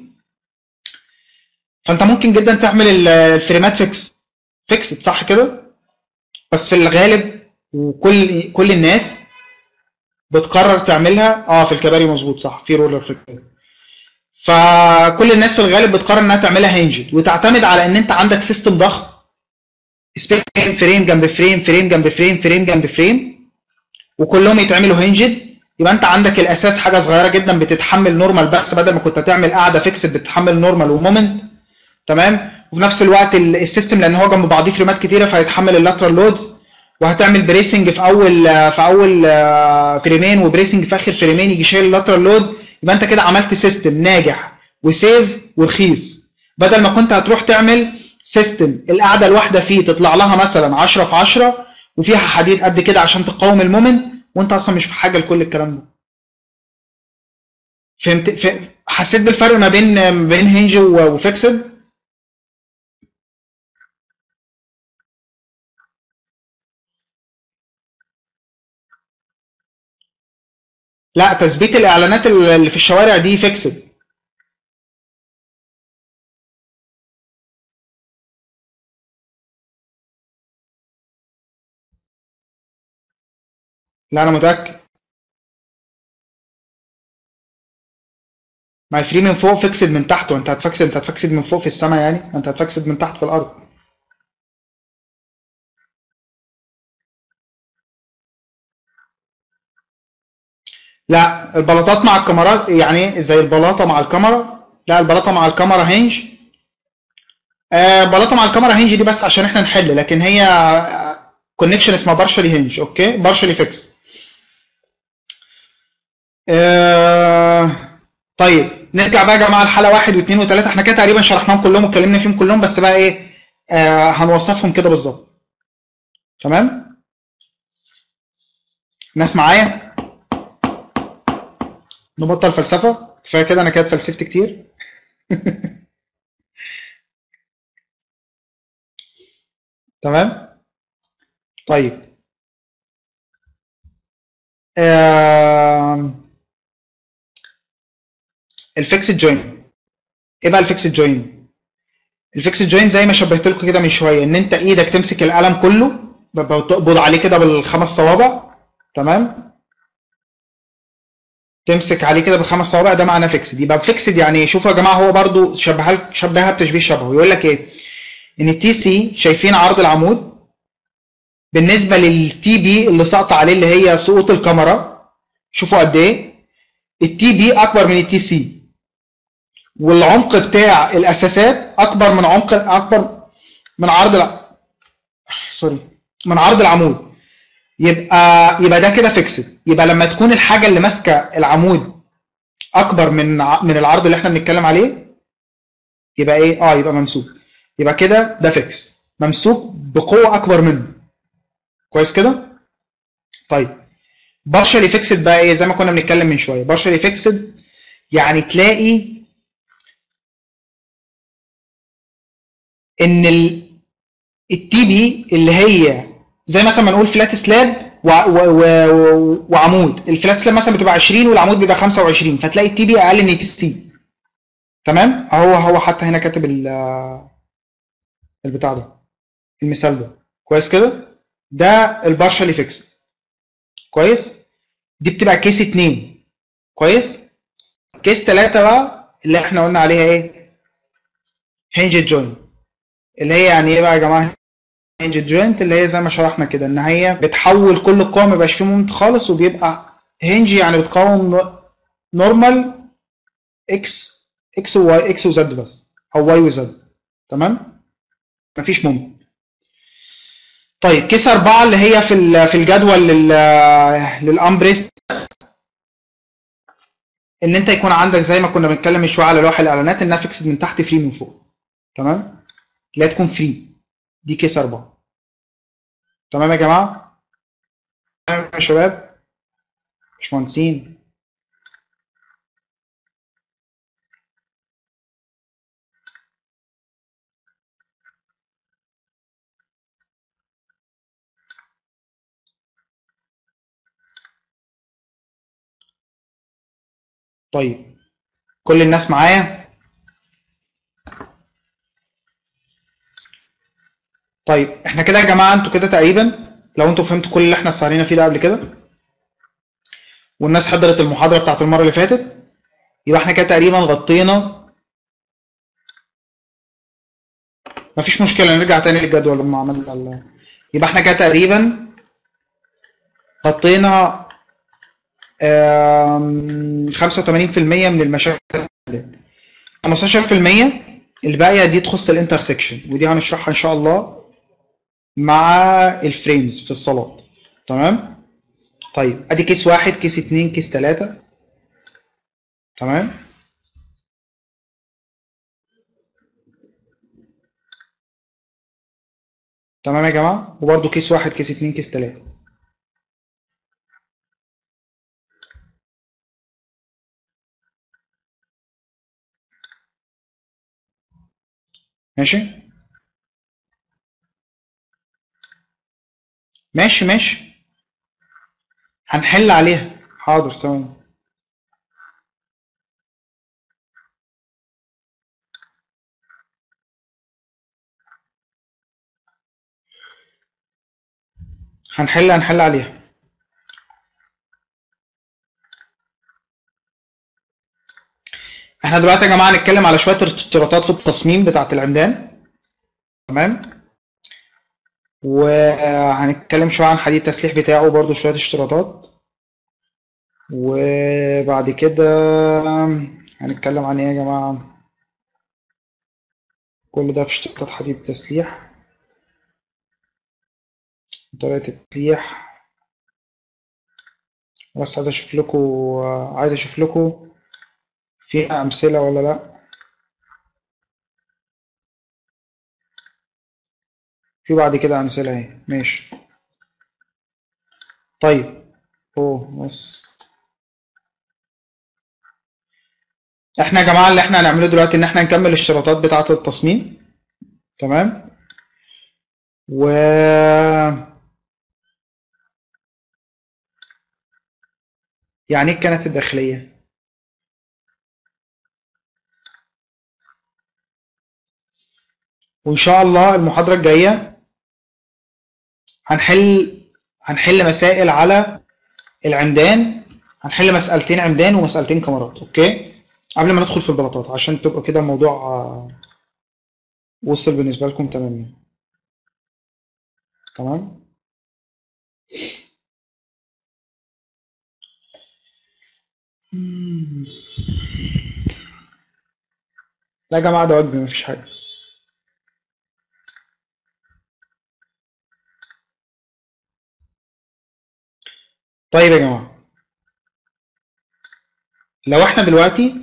فانت ممكن جدا تعمل الفريمات فيكس فيكسد صح كده بس في الغالب وكل كل الناس بتقرر تعملها اه في الكباري مظبوط صح في رولر في الكباري فكل الناس في الغالب بتقرر انها تعملها هنجد وتعتمد على ان انت عندك سيستم ضخم سبيس فريم جنب فريم فريم جنب فريم فريم جنب فريم وكلهم يتعملوا هنجد يبقى انت عندك الاساس حاجه صغيره جدا بتتحمل نورمال بس بدل ما كنت تعمل قاعده فيكسد بتتحمل نورمال ومومنت تمام وفي نفس الوقت السيستم لان هو جنب بعضيه فريمات كتيره فهيتحمل اللاترال لودز وهتعمل بريسنج في اول في اول فريمين وبريسنج في اخر فريمين يجي شايل اللاترال لود يبقى انت كده عملت سيستم ناجح وسيف ورخيص بدل ما كنت هتروح تعمل سيستم القاعده الواحده فيه تطلع لها مثلا 10 في 10 وفيها حديد قد كده عشان تقاوم المومنت وانت اصلا مش في حاجه لكل الكلام ده فهمت فهم... حسيت بالفرق ما بين ما بين هنج وفيكسد لا تثبيت الاعلانات اللي في الشوارع دي فيكسد لا انا متاكد ما الفري من فوق فيكسد من تحت وانت هتفكسد انت هتفكسد من فوق في السماء يعني انت هتفكسد من تحت في الارض لا البلاطات مع الكاميرات يعني زي البلاطه مع الكاميرا لا البلاطه مع الكاميرا هنج آه بلاطه مع الكاميرا هنج دي بس عشان احنا نحل لكن هي كونكشن اسمها بارشلي هنج اوكي بارشلي فيكس آه طيب نرجع بقى يا جماعه الحلقه واحد واثنين وثلاثه احنا كده تقريبا شرحناهم كلهم واتكلمنا فيهم كلهم بس بقى ايه آه هنوصفهم كده بالظبط تمام الناس معايا نبطل فلسفه كفايه كده انا كده اتفلسفت كتير تمام طيب آه الفيكسد جوين ايه بقى الفيكسد جوين الفيكسد جوين زي ما شبهت لكم كده من شويه ان انت ايدك تمسك القلم كله بتقبض عليه كده بالخمس صوابع تمام تمسك عليه كده بالخمس صوابع ده معناه فيكسد يبقى فيكسد يعني ايه شوفوا يا جماعه هو برضو شبهها شبهها بتشبيه شبهه يقول لك ايه ان التي سي شايفين عرض العمود بالنسبه للتي بي اللي سقط عليه اللي هي سقوط الكاميرا شوفوا قد ايه التي بي اكبر من التي سي والعمق بتاع الاساسات اكبر من عمق اكبر من عرض الع... سوري من عرض العمود يبقى يبقى ده كده فيكسد يبقى لما تكون الحاجه اللي ماسكه العمود اكبر من من العرض اللي احنا بنتكلم عليه يبقى ايه اه يبقى ممسوك يبقى كده ده فيكس ممسوك بقوه اكبر منه كويس كده طيب بارشلي فيكسد بقى ايه زي ما كنا بنتكلم من شويه بارشلي فيكسد يعني تلاقي ان التي بي اللي هي زي مثلا ما نقول فلات سلاب وعمود الفلات سلاب مثلا بتبقى 20 والعمود بيبقى 25 فتلاقي التي بي اقل من التي سي تمام هو هو حتى هنا كاتب البتاع ده المثال ده كويس كده ده البارشلي فيكس كويس دي بتبقى كيس 2 كويس كيس 3 بقى اللي احنا قلنا عليها ايه هنج جوينت اللي هي يعني ايه بقى يا جماعه هنج جوينت اللي هي زي ما شرحنا كده ان هي بتحول كل القوى ما يبقاش فيه مومنت خالص وبيبقى هنج يعني بتقاوم نورمال اكس اكس وواي اكس وزد بس او واي وزد تمام مفيش مومنت طيب كيس أربعة اللي هي في في الجدول للأمبريس إن أنت يكون عندك زي ما كنا بنتكلم من شوية على لوح الإعلانات إنها فيكسد من تحت فري من فوق تمام؟ لا تكون فري دي كيس أربعة تمام يا جماعة؟ تمام يا شباب؟ باشمهندسين طيب كل الناس معايا طيب احنا كده يا جماعه انتوا كده تقريبا لو انتوا فهمتوا كل اللي احنا سهرينا فيه ده قبل كده والناس حضرت المحاضره بتاعت المره اللي فاتت يبقى احنا كده تقريبا غطينا مفيش مشكله نرجع تاني للجدول لما عملنا ال... يبقى احنا كده تقريبا غطينا 85% من المشاكل 15% الباقية دي تخص الانترسكشن ودي هنشرحها ان شاء الله مع الفريمز في الصلاة تمام طيب ادي كيس واحد كيس اتنين كيس تلاتة تمام تمام يا جماعة وبرده كيس واحد كيس اتنين كيس تلاتة ماشي ماشي ماشي هنحل عليها حاضر ثواني هنحل هنحل عليها احنا دلوقتي يا جماعه هنتكلم على شويه اشتراطات في التصميم بتاعه العمدان تمام وهنتكلم شويه عن حديد التسليح بتاعه برضو شويه اشتراطات وبعد كده هنتكلم عن ايه يا جماعه كل ده في اشتراطات حديد التسليح طريقه التسليح بس عايز اشوف لكم عايز اشوف لكم فيها امثله ولا لا في بعد كده امثله اهي ماشي طيب اوه بس احنا يا جماعه اللي احنا هنعمله دلوقتي ان احنا نكمل الاشتراطات بتاعه التصميم تمام و يعني ايه الكنات الداخليه وان شاء الله المحاضره الجايه هنحل هنحل مسائل على العمدان هنحل مسألتين عمدان ومسألتين كاميرات اوكي قبل ما ندخل في البلاطات عشان تبقى كده الموضوع آه، وصل بالنسبة لكم تمام تمام مم. لا يا جماعة ده واجبي مفيش حاجة طيب يا جماعة لو احنا دلوقتي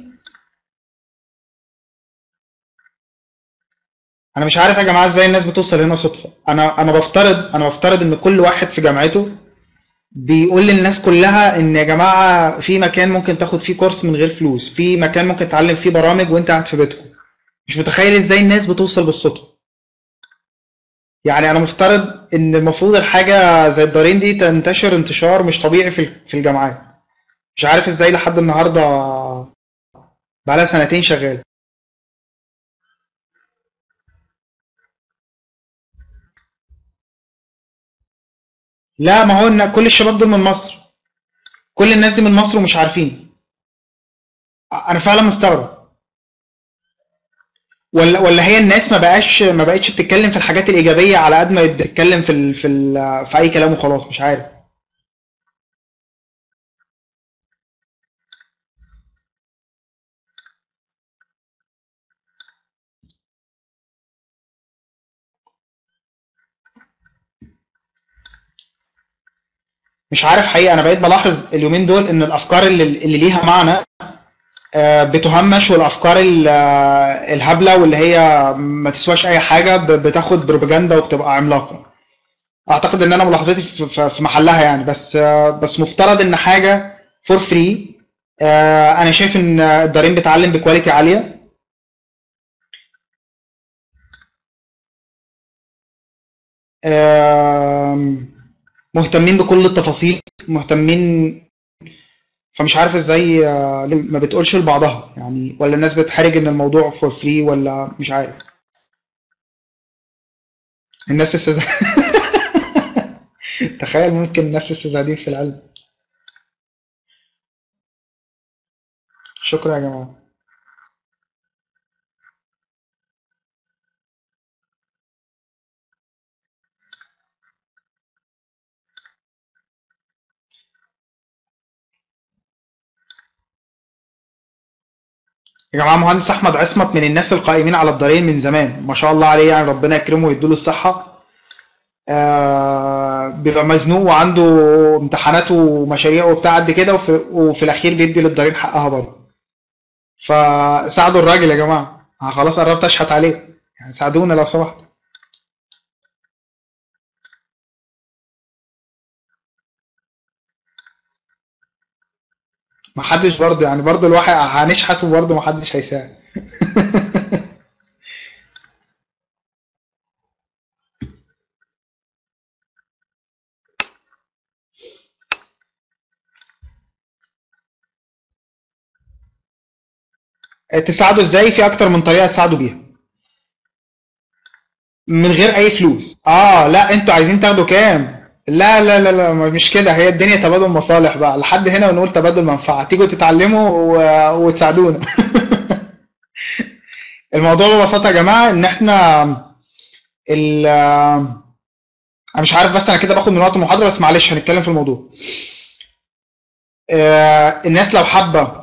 انا مش عارف يا جماعة ازاي الناس بتوصل هنا صدفة انا انا بفترض انا بفترض ان كل واحد في جامعته بيقول للناس كلها ان يا جماعة في مكان ممكن تاخد فيه كورس من غير فلوس في مكان ممكن تتعلم فيه برامج وانت قاعد في بيتكم مش متخيل ازاي الناس بتوصل بالصدفة يعني انا مفترض ان المفروض الحاجة زي الدارين دي تنتشر انتشار مش طبيعي في في الجامعات مش عارف ازاي لحد النهاردة بقالها سنتين شغال لا ما هو ان كل الشباب دول من مصر كل الناس دي من مصر ومش عارفين انا فعلا مستغرب ولا ولا هي الناس ما بقاش ما بقتش بتتكلم في الحاجات الايجابيه على قد ما بتتكلم في ال في ال في اي كلام وخلاص مش عارف مش عارف حقيقة أنا بقيت بلاحظ اليومين دول إن الأفكار اللي, اللي ليها معنى آه، بتهمش والأفكار ال- آه، الهبلة واللي هي ما تسواش أي حاجة ب- بتاخد بروباجندا وبتبقى عملاقة أعتقد إن أنا ملاحظتي في في- في محلها يعني بس آه، بس مفترض إن حاجة فور فري أنا شايف إن الدارين بتعلم بكواليتي عالية آم، مهتمين بكل التفاصيل مهتمين فمش عارف ازاي آه، ليه ما بتقولش لبعضها يعني ولا الناس بتحرج ان الموضوع فور فري ولا مش عارف الناس لسه زي... تخيل ممكن الناس لسه زاهدين في العلم شكرا يا جماعة يا جماعة مهندس أحمد عصمت من الناس القائمين على الدارين من زمان ما شاء الله عليه يعني ربنا يكرمه ويديله الصحة آه بيبقى مزنوق وعنده امتحانات ومشاريع وبتاع قد كده وفي, وفي الأخير بيدي للدارين حقها برضه فساعدوا الراجل يا جماعة آه خلاص قربت أشحت عليه يعني ساعدونا لو سمحت محدش برضه يعني برضه الواحد هنشحت وبرضه محدش هيساعد تساعدوا ازاي في اكتر من طريقه تساعدوا بيها من غير اي فلوس اه لا انتوا عايزين تاخدوا كام لا لا لا لا مش كده هي الدنيا تبادل مصالح بقى لحد هنا ونقول تبادل منفعه تيجوا تتعلموا و... وتساعدونا الموضوع ببساطه يا جماعه ان احنا ال انا مش عارف بس انا كده باخد من وقت المحاضره بس معلش هنتكلم في الموضوع آه، الناس لو حابه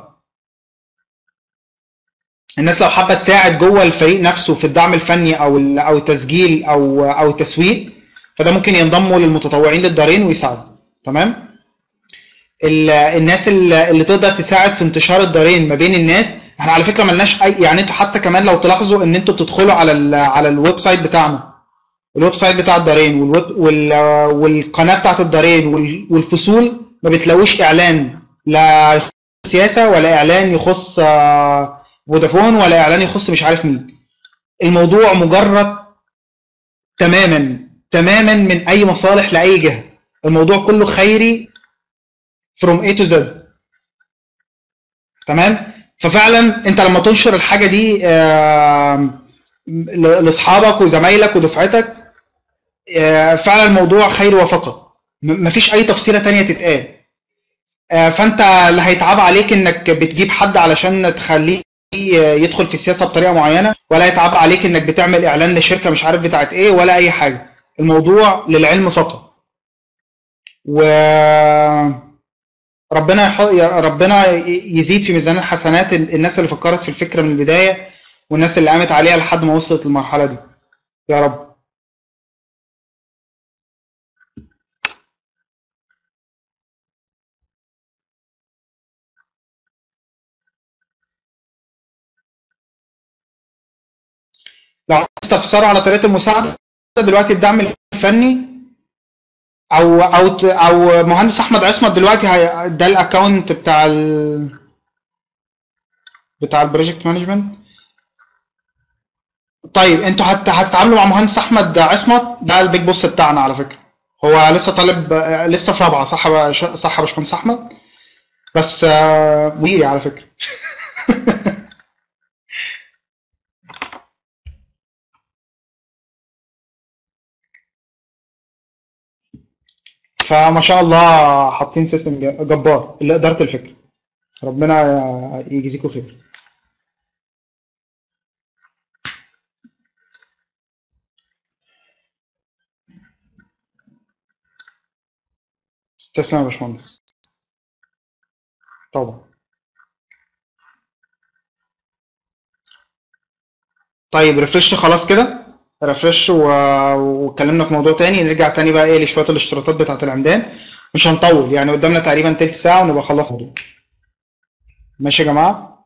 الناس لو حابه تساعد جوه الفريق نفسه في الدعم الفني او ال- او التسجيل او او التسويق فده ممكن ينضموا للمتطوعين للدارين ويساعدوا تمام ال- الناس اللي اللي تقدر تساعد في انتشار الدارين ما بين الناس احنا على فكره ملناش اي يعني انتوا حتى كمان لو تلاحظوا ان انتوا بتدخلوا على ال على الويب سايت بتاعنا الويب سايت بتاع الدارين والويب وال والقناه بتاعت الدارين وال- والفصول ما بتلاقوش اعلان لا يخص سياسه ولا اعلان يخص آه، فودافون ولا اعلان يخص مش عارف مين الموضوع مجرد تماما تماما من اي مصالح لاي جهه الموضوع كله خيري from A to Z تمام ففعلا انت لما تنشر الحاجه دي آم، ل- لاصحابك وزمايلك ودفعتك آه، فعلا الموضوع خير وفقط م- مفيش اي تفصيله تانية تتقال آه، فانت اللي هيتعب عليك انك بتجيب حد علشان تخليه يدخل في السياسه بطريقه معينه ولا يتعب عليك انك بتعمل اعلان لشركه مش عارف بتاعت ايه ولا اي حاجه الموضوع للعلم فقط و ربنا يح... يا ربنا ي- يزيد في ميزان الحسنات ال- الناس اللي فكرت في الفكره من البدايه والناس اللي قامت عليها لحد ما وصلت للمرحله دي يا رب لو عايز تستفسر على طريقه المساعده دلوقتي الدعم الفني او او ت- او مهندس احمد عصمت دلوقتي هي- ده الاكونت بتاع ال بتاع البروجكت مانجمنت طيب انتوا هت... هتتعاملوا مع مهندس احمد عصمت ده البيج بوس بتاعنا على فكره هو لسه طالب آه، لسه في رابعه صح يا باش- صح يا باشمهندس احمد بس آه، مديري على فكره فما شاء الله حاطين سيستم ج- جبار لاداره الفكره ربنا يجزيكم خير تسلم يا باشمهندس طبعا طيب ريفرش خلاص كده ريفرش و... واتكلمنا في موضوع تاني نرجع تاني بقى ايه لشويه الاشتراطات بتاعه العمدان مش هنطول يعني قدامنا تقريبا تلت ساعه ونبقى خلصنا الموضوع ماشي يا جماعه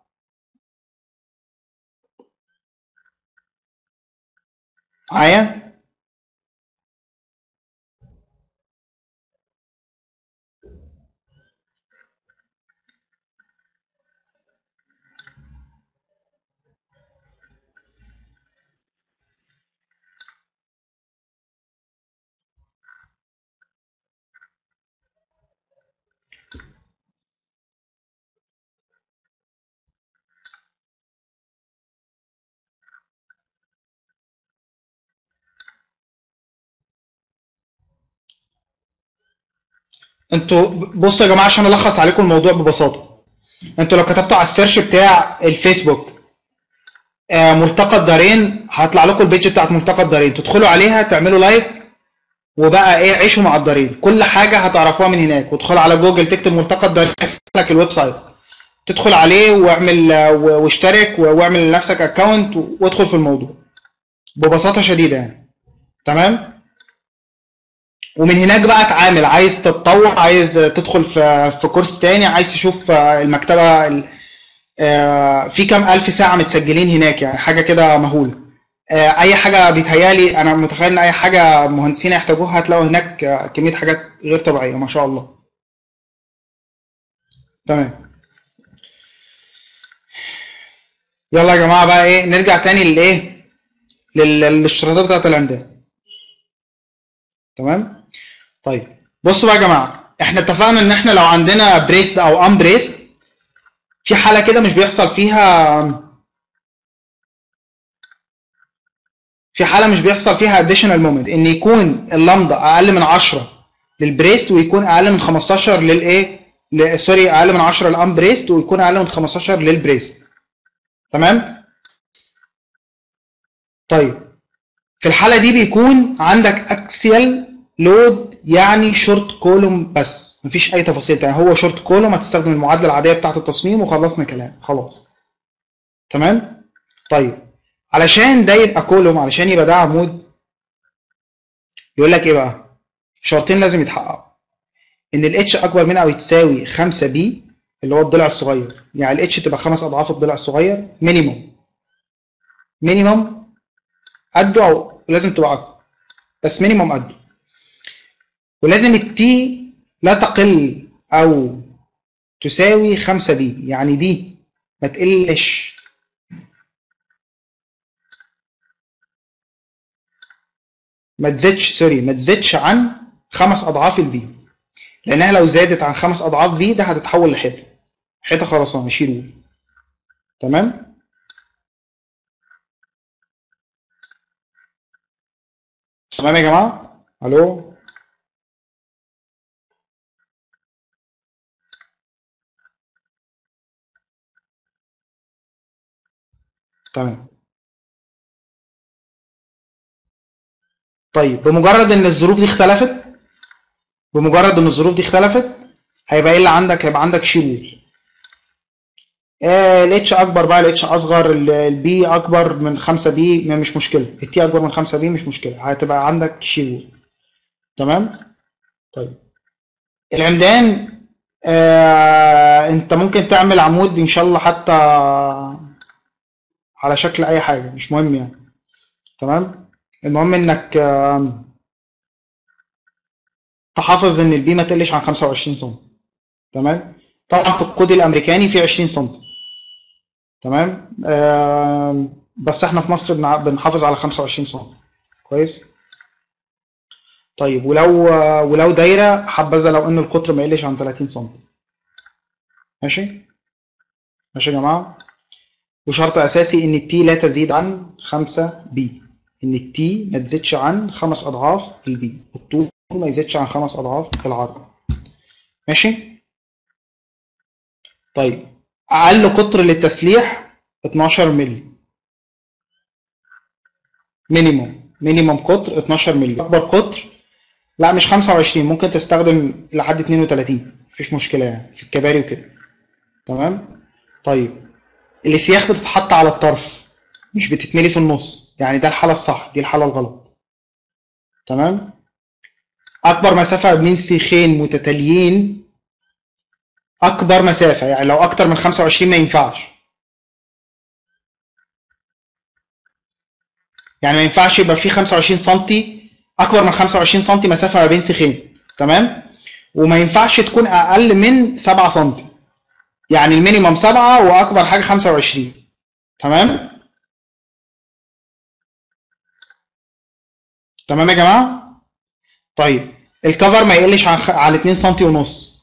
معايا انتوا بصوا يا جماعه عشان الخص عليكم الموضوع ببساطه انتوا لو كتبتوا على السيرش بتاع الفيسبوك آه، ملتقى الدارين هيطلع لكم البيج بتاعت ملتقى الدارين تدخلوا عليها تعملوا لايك وبقى ايه عيشوا مع الدارين كل حاجه هتعرفوها من هناك وادخل على جوجل تكتب ملتقى الدارين يفتح لك الويب سايت تدخل عليه واعمل آه، و- واشترك و- واعمل لنفسك اكونت وادخل في الموضوع ببساطه شديده يعني تمام ومن هناك بقى اتعامل عايز تتطوع عايز تدخل في في كورس تاني عايز تشوف آه، المكتبه ال- آه، في كام الف ساعه متسجلين هناك يعني حاجه كده مهوله آه، اي حاجه بيتهيالي انا متخيل ان اي حاجه مهندسين يحتاجوها هتلاقوا هناك آه، كميه حاجات غير طبيعيه ما شاء الله تمام يلا يا جماعه بقى ايه نرجع تاني للايه لل- للاشتراطات بتاعت العمدان تمام طيب بصوا بقى يا جماعه احنا اتفقنا ان احنا لو عندنا بريسد او ان بريسد في حاله كده مش بيحصل فيها في حاله مش بيحصل فيها اديشنال مومنت ان يكون اللامدا اقل من 10 للبريست ويكون اقل من 15 للايه ل- سوري اقل من 10 للان بريست ويكون اقل من 15 للبريست تمام طيب في الحاله دي بيكون عندك اكسيال لود يعني شورت كولوم بس مفيش اي تفاصيل تانية هو شورت كولوم هتستخدم المعادله العاديه بتاعه التصميم وخلصنا كلام خلاص تمام طيب علشان ده يبقى كولوم علشان يبقى ده عمود يقول لك ايه بقى شرطين لازم يتحققوا ان الاتش اكبر من او يتساوي 5 بي اللي هو الضلع الصغير يعني الاتش تبقى خمس اضعاف الضلع الصغير مينيموم مينيموم قده او لازم تبقى اكبر بس مينيموم قده ولازم التي لا تقل او تساوي 5 بي يعني دي ما تقلش ما تزيدش سوري ما تزيدش عن خمس اضعاف البي لانها لو زادت عن خمس اضعاف بي ده هتتحول لحيطه حيطه خرسانه شيل تمام تمام يا جماعه الو تمام طيب بمجرد ان الظروف دي اختلفت بمجرد ان الظروف دي اختلفت هيبقى ايه اللي عندك هيبقى عندك شيل الاتش اكبر بقى الاتش اصغر البي اكبر من 5 بي مش مشكله التي اكبر من 5 بي مش مشكله هتبقى عندك شيل تمام طيب العمدان آه انت ممكن تعمل عمود ان شاء الله حتى على شكل اي حاجه مش مهم يعني تمام المهم انك آه تحافظ ان البي ما تقلش عن 25 سم تمام طبعا في الكود الامريكاني في 20 سم تمام آه بس احنا في مصر بنحافظ على 25 سم كويس طيب ولو ولو دايره حبذا لو ان القطر ما يقلش عن 30 سم ماشي ماشي يا جماعه وشرط اساسي ان التي لا تزيد عن 5 بي ان التي ما تزيدش عن خمس اضعاف البي الطول ما يزيدش عن خمس اضعاف العرض ماشي طيب اقل قطر للتسليح 12 مللي مينيموم مينيموم قطر 12 مللي اكبر قطر لا مش 25 ممكن تستخدم لحد 32 مفيش مشكله يعني في الكباري وكده تمام طيب الاسياخ بتتحط على الطرف مش بتتملي في النص يعني ده الحاله الصح دي الحاله الغلط تمام اكبر مسافه بين سيخين متتاليين اكبر مسافه يعني لو اكتر من 25 ما ينفعش يعني ما ينفعش يبقى في 25 سم اكبر من 25 سم مسافه ما بين سيخين تمام وما ينفعش تكون اقل من 7 سم يعني المينيمم 7 واكبر حاجه 25 تمام تمام يا جماعه طيب الكفر ما يقلش عن عن 2 سم ونص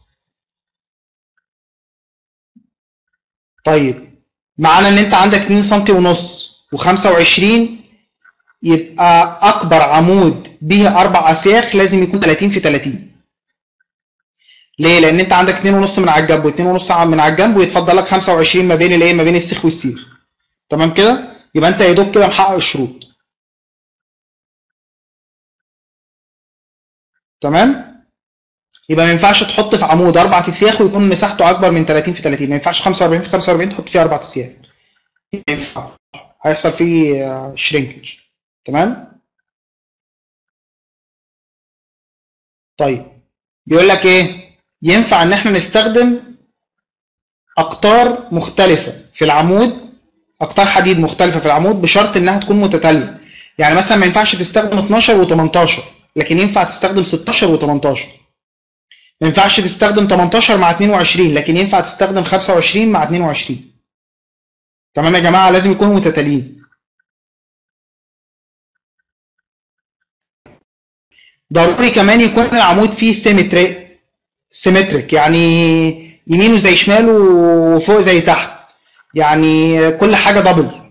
طيب معنى ان انت عندك 2 سم ونص و25 يبقى اكبر عمود به اربع اسياخ لازم يكون 30 في 30 ليه لان انت عندك 2 ونص من على الجنب و2 ونص من على الجنب ويتفضل لك 25 ما بين الايه ما بين السيخ والسيخ تمام كده يبقى انت يا دوب كده محقق الشروط تمام يبقى ما ينفعش تحط في عمود اربع اسياخ ويكون مساحته اكبر من 30 في 30 ما ينفعش 45 في 45 تحط فيه اربع اسياخ ما ينفعش هيحصل فيه شرينكج تمام طيب بيقول لك ايه ينفع ان احنا نستخدم اقطار مختلفه في العمود اقطار حديد مختلفه في العمود بشرط انها تكون متتاليه يعني مثلا ما ينفعش تستخدم 12 و18 لكن ينفع تستخدم 16 و18 ما ينفعش تستخدم 18 مع 22 لكن ينفع تستخدم 25 مع 22 تمام يا جماعه لازم يكونوا متتاليين ضروري كمان يكون العمود فيه سيمتريك سيمتريك يعني يمينه زي شماله وفوق زي تحت يعني كل حاجه دبل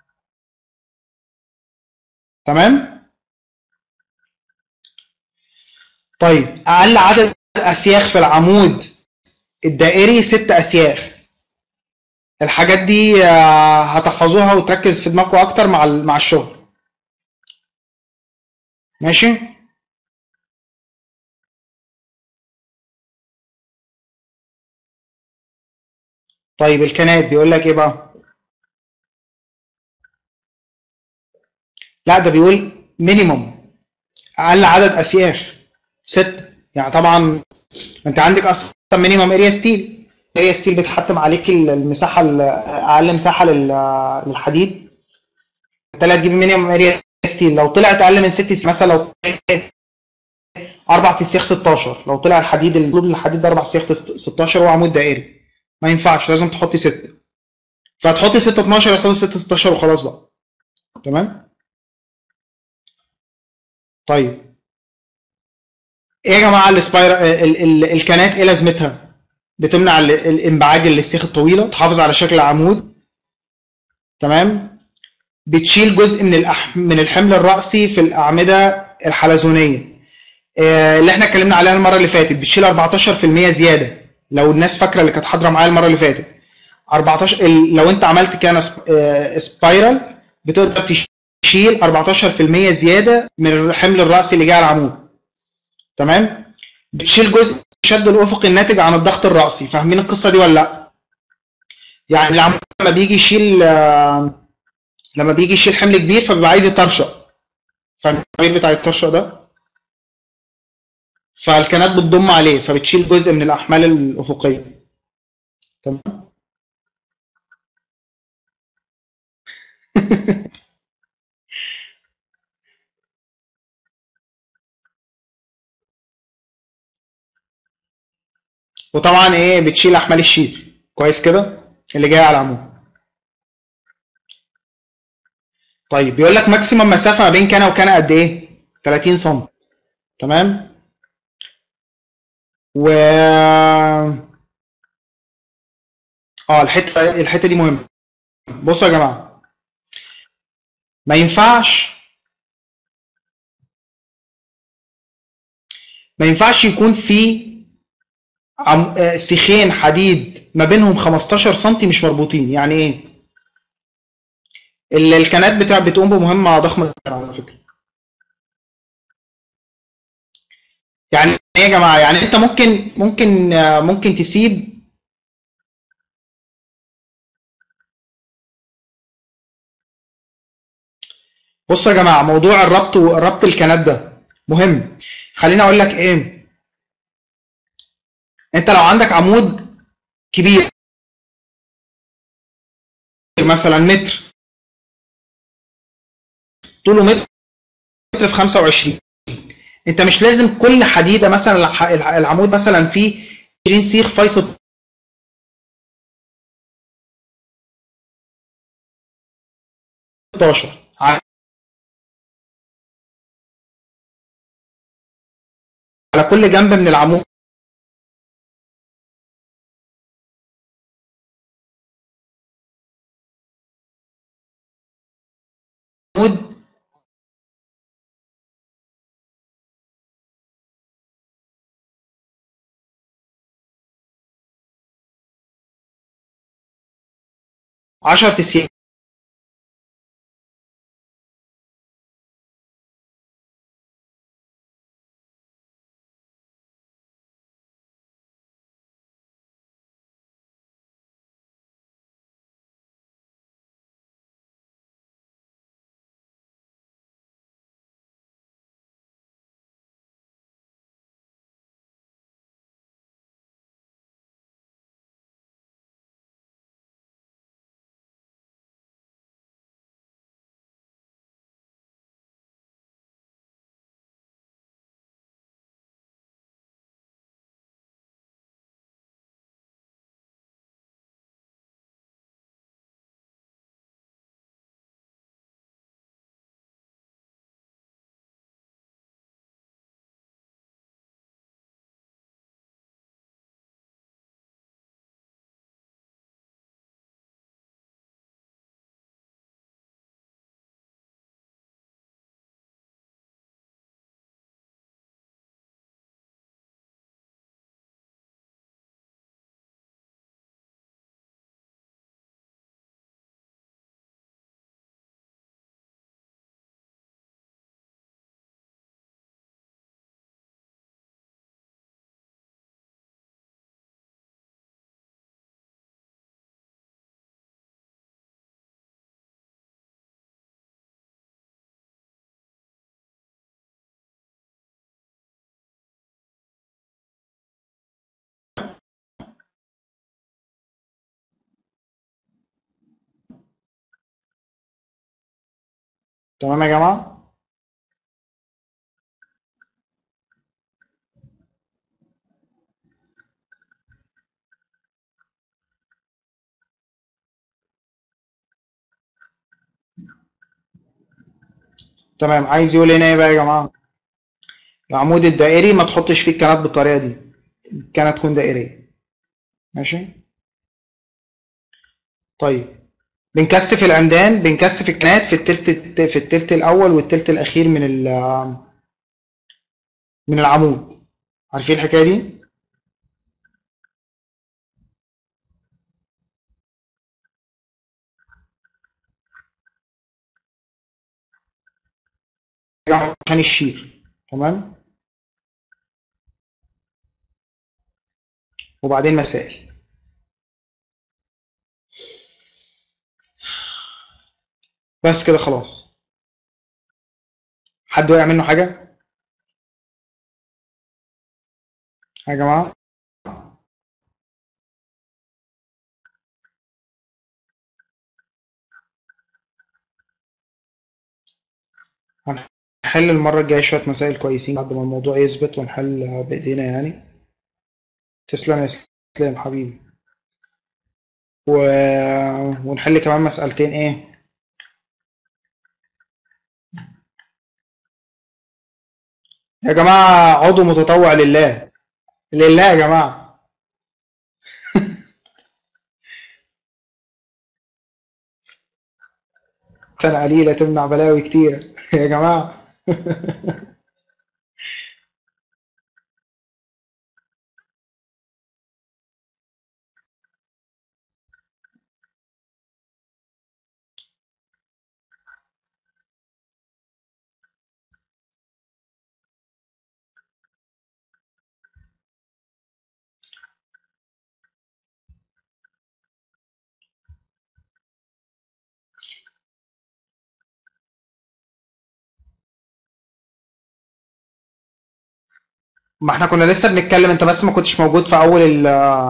تمام طيب اقل عدد اسياخ في العمود الدائري ست اسياخ الحاجات دي هتحفظوها وتركز في دماغكم اكتر مع مع الشغل ماشي طيب الكنات بيقول لك ايه بقى لا ده بيقول مينيموم اقل عدد اسياخ ست يعني طبعا انت عندك اصلا مينيموم اريا ستيل اريا ستيل بتحتم عليك المساحه ال- اقل مساحه لل- للحديد انت لا تجيب مينيموم اريا ستيل لو طلعت اقل من ست مثلا لو اربع تسياخ 16 لو طلع الحديد الطول الحديد ده اربع تسياخ 16 هو عمود دائري ما ينفعش لازم تحطي 6 فتحطي 6 12 تحطي 6 16 وخلاص بقى تمام طيب ايه يا جماعه السباير ال- ال- الكنات ايه لازمتها بتمنع ال- الانبعاج للسيخ الطويله تحافظ على شكل العمود تمام بتشيل جزء من الأح... من الحمل الرأسي في الأعمدة الحلزونية آه، اللي احنا اتكلمنا عليها المرة اللي فاتت بتشيل 14% زيادة لو الناس فاكرة اللي كانت حاضرة معايا المرة اللي فاتت 14 ال- لو انت عملت كان سب- آه، سبايرال بتقدر تشيل 14% زيادة من الحمل الرأسي اللي جاي على العمود تمام بتشيل جزء الشد الأفقي الناتج عن الضغط الرأسي فاهمين القصة دي ولا لا يعني العمود لما بيجي يشيل آه، لما بيجي يشيل حمل كبير فبيبقى عايز يطرشق فاهم التعبير بتاع الطرشق ده فالكنات بتضم عليه فبتشيل جزء من الأحمال الأفقية تمام وطبعا ايه بتشيل احمال الشيل كويس كده اللي جاي على العمود طيب بيقول لك ماكسيمم مسافه ما بين كنه وكنه قد ايه 30 سم تمام و اه الحته الحته دي مهمه بصوا يا جماعه ما ينفعش ما ينفعش يكون في عم... آه، سيخين حديد ما بينهم 15 سم مش مربوطين يعني ايه ال- الكنات بتاع بتقوم بمهمه ضخمه جداً على فكره يعني ايه يا جماعه يعني انت ممكن ممكن آه، ممكن تسيب بصوا يا جماعه موضوع الربط وربط الكنات ده مهم خليني اقول لك ايه انت لو عندك عمود كبير مثلا متر طوله متر في 25 انت مش لازم كل حديده مثلا الح- الع- العمود مثلا فيه 20 سيخ فايصل 16 على كل جنب من العمود عشر تسيير تمام يا جماعة تمام عايز يقول هنا ايه بقى يا جماعة العمود الدائري ما تحطش فيه الكنات بالطريقة دي الكنة تكون دائرية ماشي طيب بنكثف العمدان بنكثف الكنات في التلت في التلت الأول والتلت الأخير من ال- من العمود عارفين الحكاية دي؟ عشان الشير تمام وبعدين مسائل بس كده خلاص حد وقع منه حاجة يا جماعة هنحل المرة الجاية شوية مسائل كويسين بعد ما الموضوع يثبت ونحل بإيدينا يعني تسلم يا اسلام حبيبي و... ونحل كمان مسألتين ايه يا جماعة عضو متطوع لله لله يا جماعة سنة قليلة تمنع بلاوي كتيرة يا جماعة ما احنا كنا لسه بنتكلم انت بس ما كنتش موجود في اول ال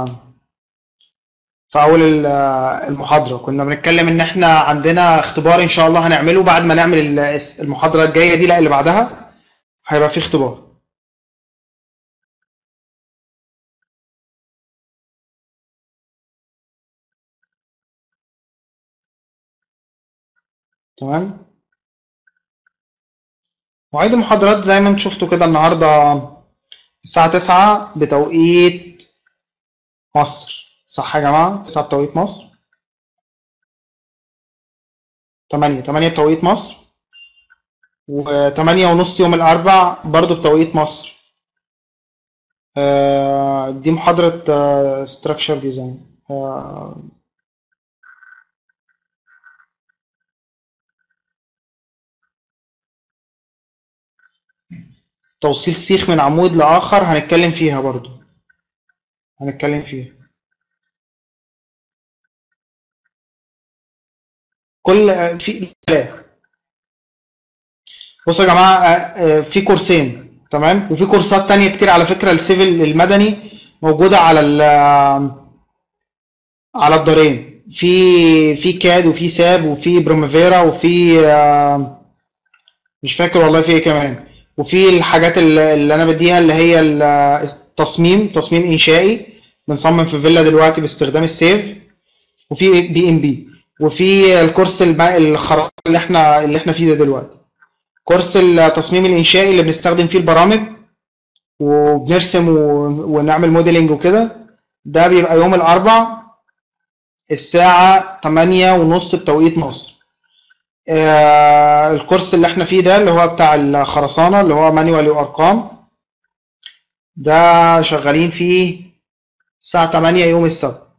في اول ال- المحاضرة كنا بنتكلم ان احنا عندنا اختبار ان شاء الله هنعمله بعد ما نعمل ال- المحاضرة الجاية دي لا اللي بعدها هيبقى في اختبار تمام مواعيد المحاضرات زي ما انتم شفتوا كده النهارده الساعة 9 بتوقيت مصر صح يا جماعة 9 بتوقيت مصر 8 8 بتوقيت مصر و8 ونص يوم الأربع برضو بتوقيت مصر آه، دي محاضرة ستراكشر ديزاين توصيل سيخ من عمود لآخر هنتكلم فيها برضو هنتكلم فيها كل آه، في لا. بصوا يا جماعة آه، آه، في كورسين تمام وفي كورسات تانية كتير على فكرة السيفل المدني موجودة على ال على الدارين في في كاد وفي ساب وفي بروميفيرا وفي آه، مش فاكر والله في ايه كمان وفي الحاجات اللي اللي انا بديها اللي هي ال- التصميم تصميم انشائي بنصمم في فيلا دلوقتي باستخدام السيف وفي بي ام بي وفي الكورس الب- الخرائط اللي احنا اللي احنا فيه ده دلوقتي كورس التصميم الانشائي اللي بنستخدم فيه البرامج وبنرسم و- ونعمل موديلنج وكده ده بيبقى يوم الاربع الساعة 8 ونص بتوقيت مصر آه، الكورس اللي احنا فيه ده اللي هو بتاع الخرسانة اللي هو مانيوال وارقام ده شغالين فيه الساعة 8 يوم السبت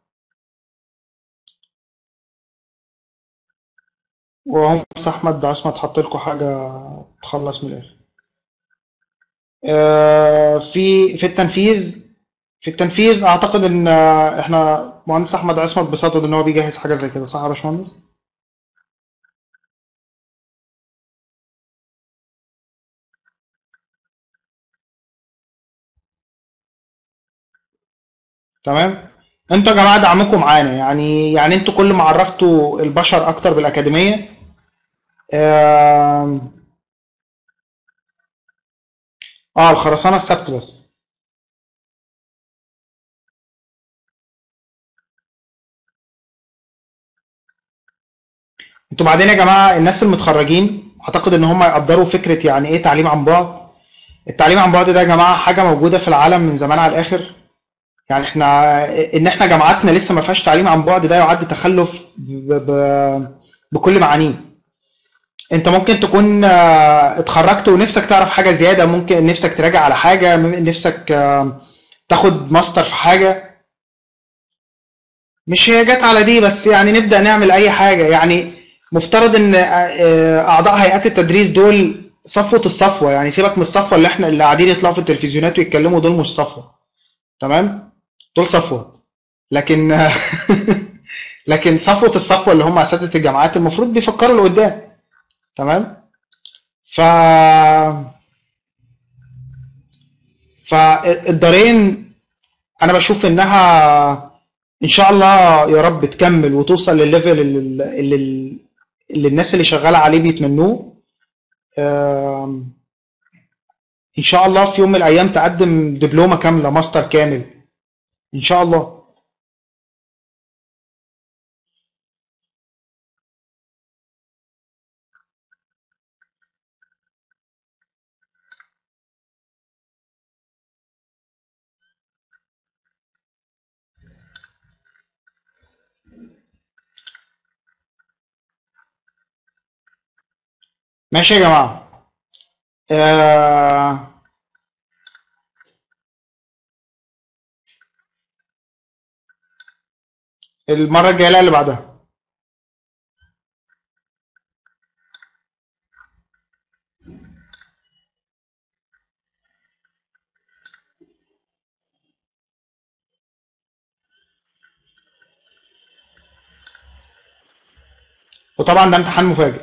وهم بس احمد عصمت حط لكم حاجة تخلص من الاخر آه، في في التنفيذ في التنفيذ اعتقد ان آه، احنا مهندس احمد عصمت بصدد ان هو بيجهز حاجة زي كده صح يا باشمهندس؟ تمام انتوا يا جماعه دعمكم معانا يعني يعني انتوا كل ما عرفتوا البشر اكتر بالاكاديميه آم، اه الخرسانة السبت بس انتوا بعدين يا جماعة الناس المتخرجين اعتقد ان هم يقدروا فكرة يعني ايه تعليم عن بعد التعليم عن بعد ده يا جماعة حاجة موجودة في العالم من زمان على الآخر يعني احنا ان احنا جامعاتنا لسه ما فيهاش تعليم عن بعد ده يعد تخلف ب... ب... بكل معانيه انت ممكن تكون آه، اتخرجت ونفسك تعرف حاجة زيادة ممكن نفسك تراجع على حاجة م- نفسك آه، تاخد ماستر في حاجة مش هي جت على دي بس يعني نبدأ نعمل أي حاجة يعني مفترض إن آه، آه، أعضاء هيئات التدريس دول صفوة الصفوة يعني سيبك من الصفوة اللي احنا اللي قاعدين يطلعوا في التلفزيونات ويتكلموا دول مش صفوة تمام دول صفوة لكن لكن صفوة الصفوة اللي هم أساتذة الجامعات المفروض بيفكروا لقدام تمام ف فالدارين انا بشوف انها ان شاء الله يا رب تكمل وتوصل للليفل اللي, اللي, اللي الناس اللي شغاله عليه بيتمنوه آم، ان شاء الله في يوم من الايام تقدم دبلومه كامله ماستر كامل ان شاء الله ماشي يا جماعه آه، المره الجايه لا اللي بعدها وطبعا ده امتحان مفاجئ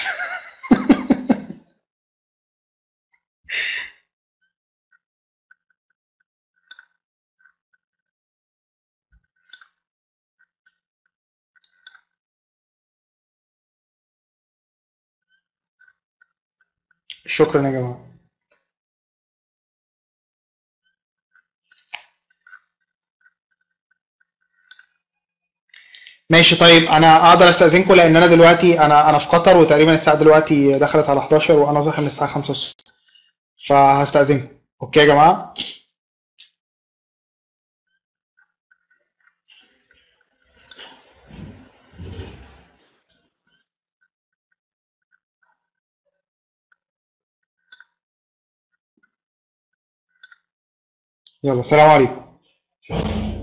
شكرا يا جماعه ماشي طيب انا اقدر استاذنكم لان انا دلوقتي انا انا في قطر وتقريبا الساعه دلوقتي دخلت على 11 وانا صاحي من الساعه 5 الصبح فهستاذنكم اوكي يا جماعه يلا سلام عليكم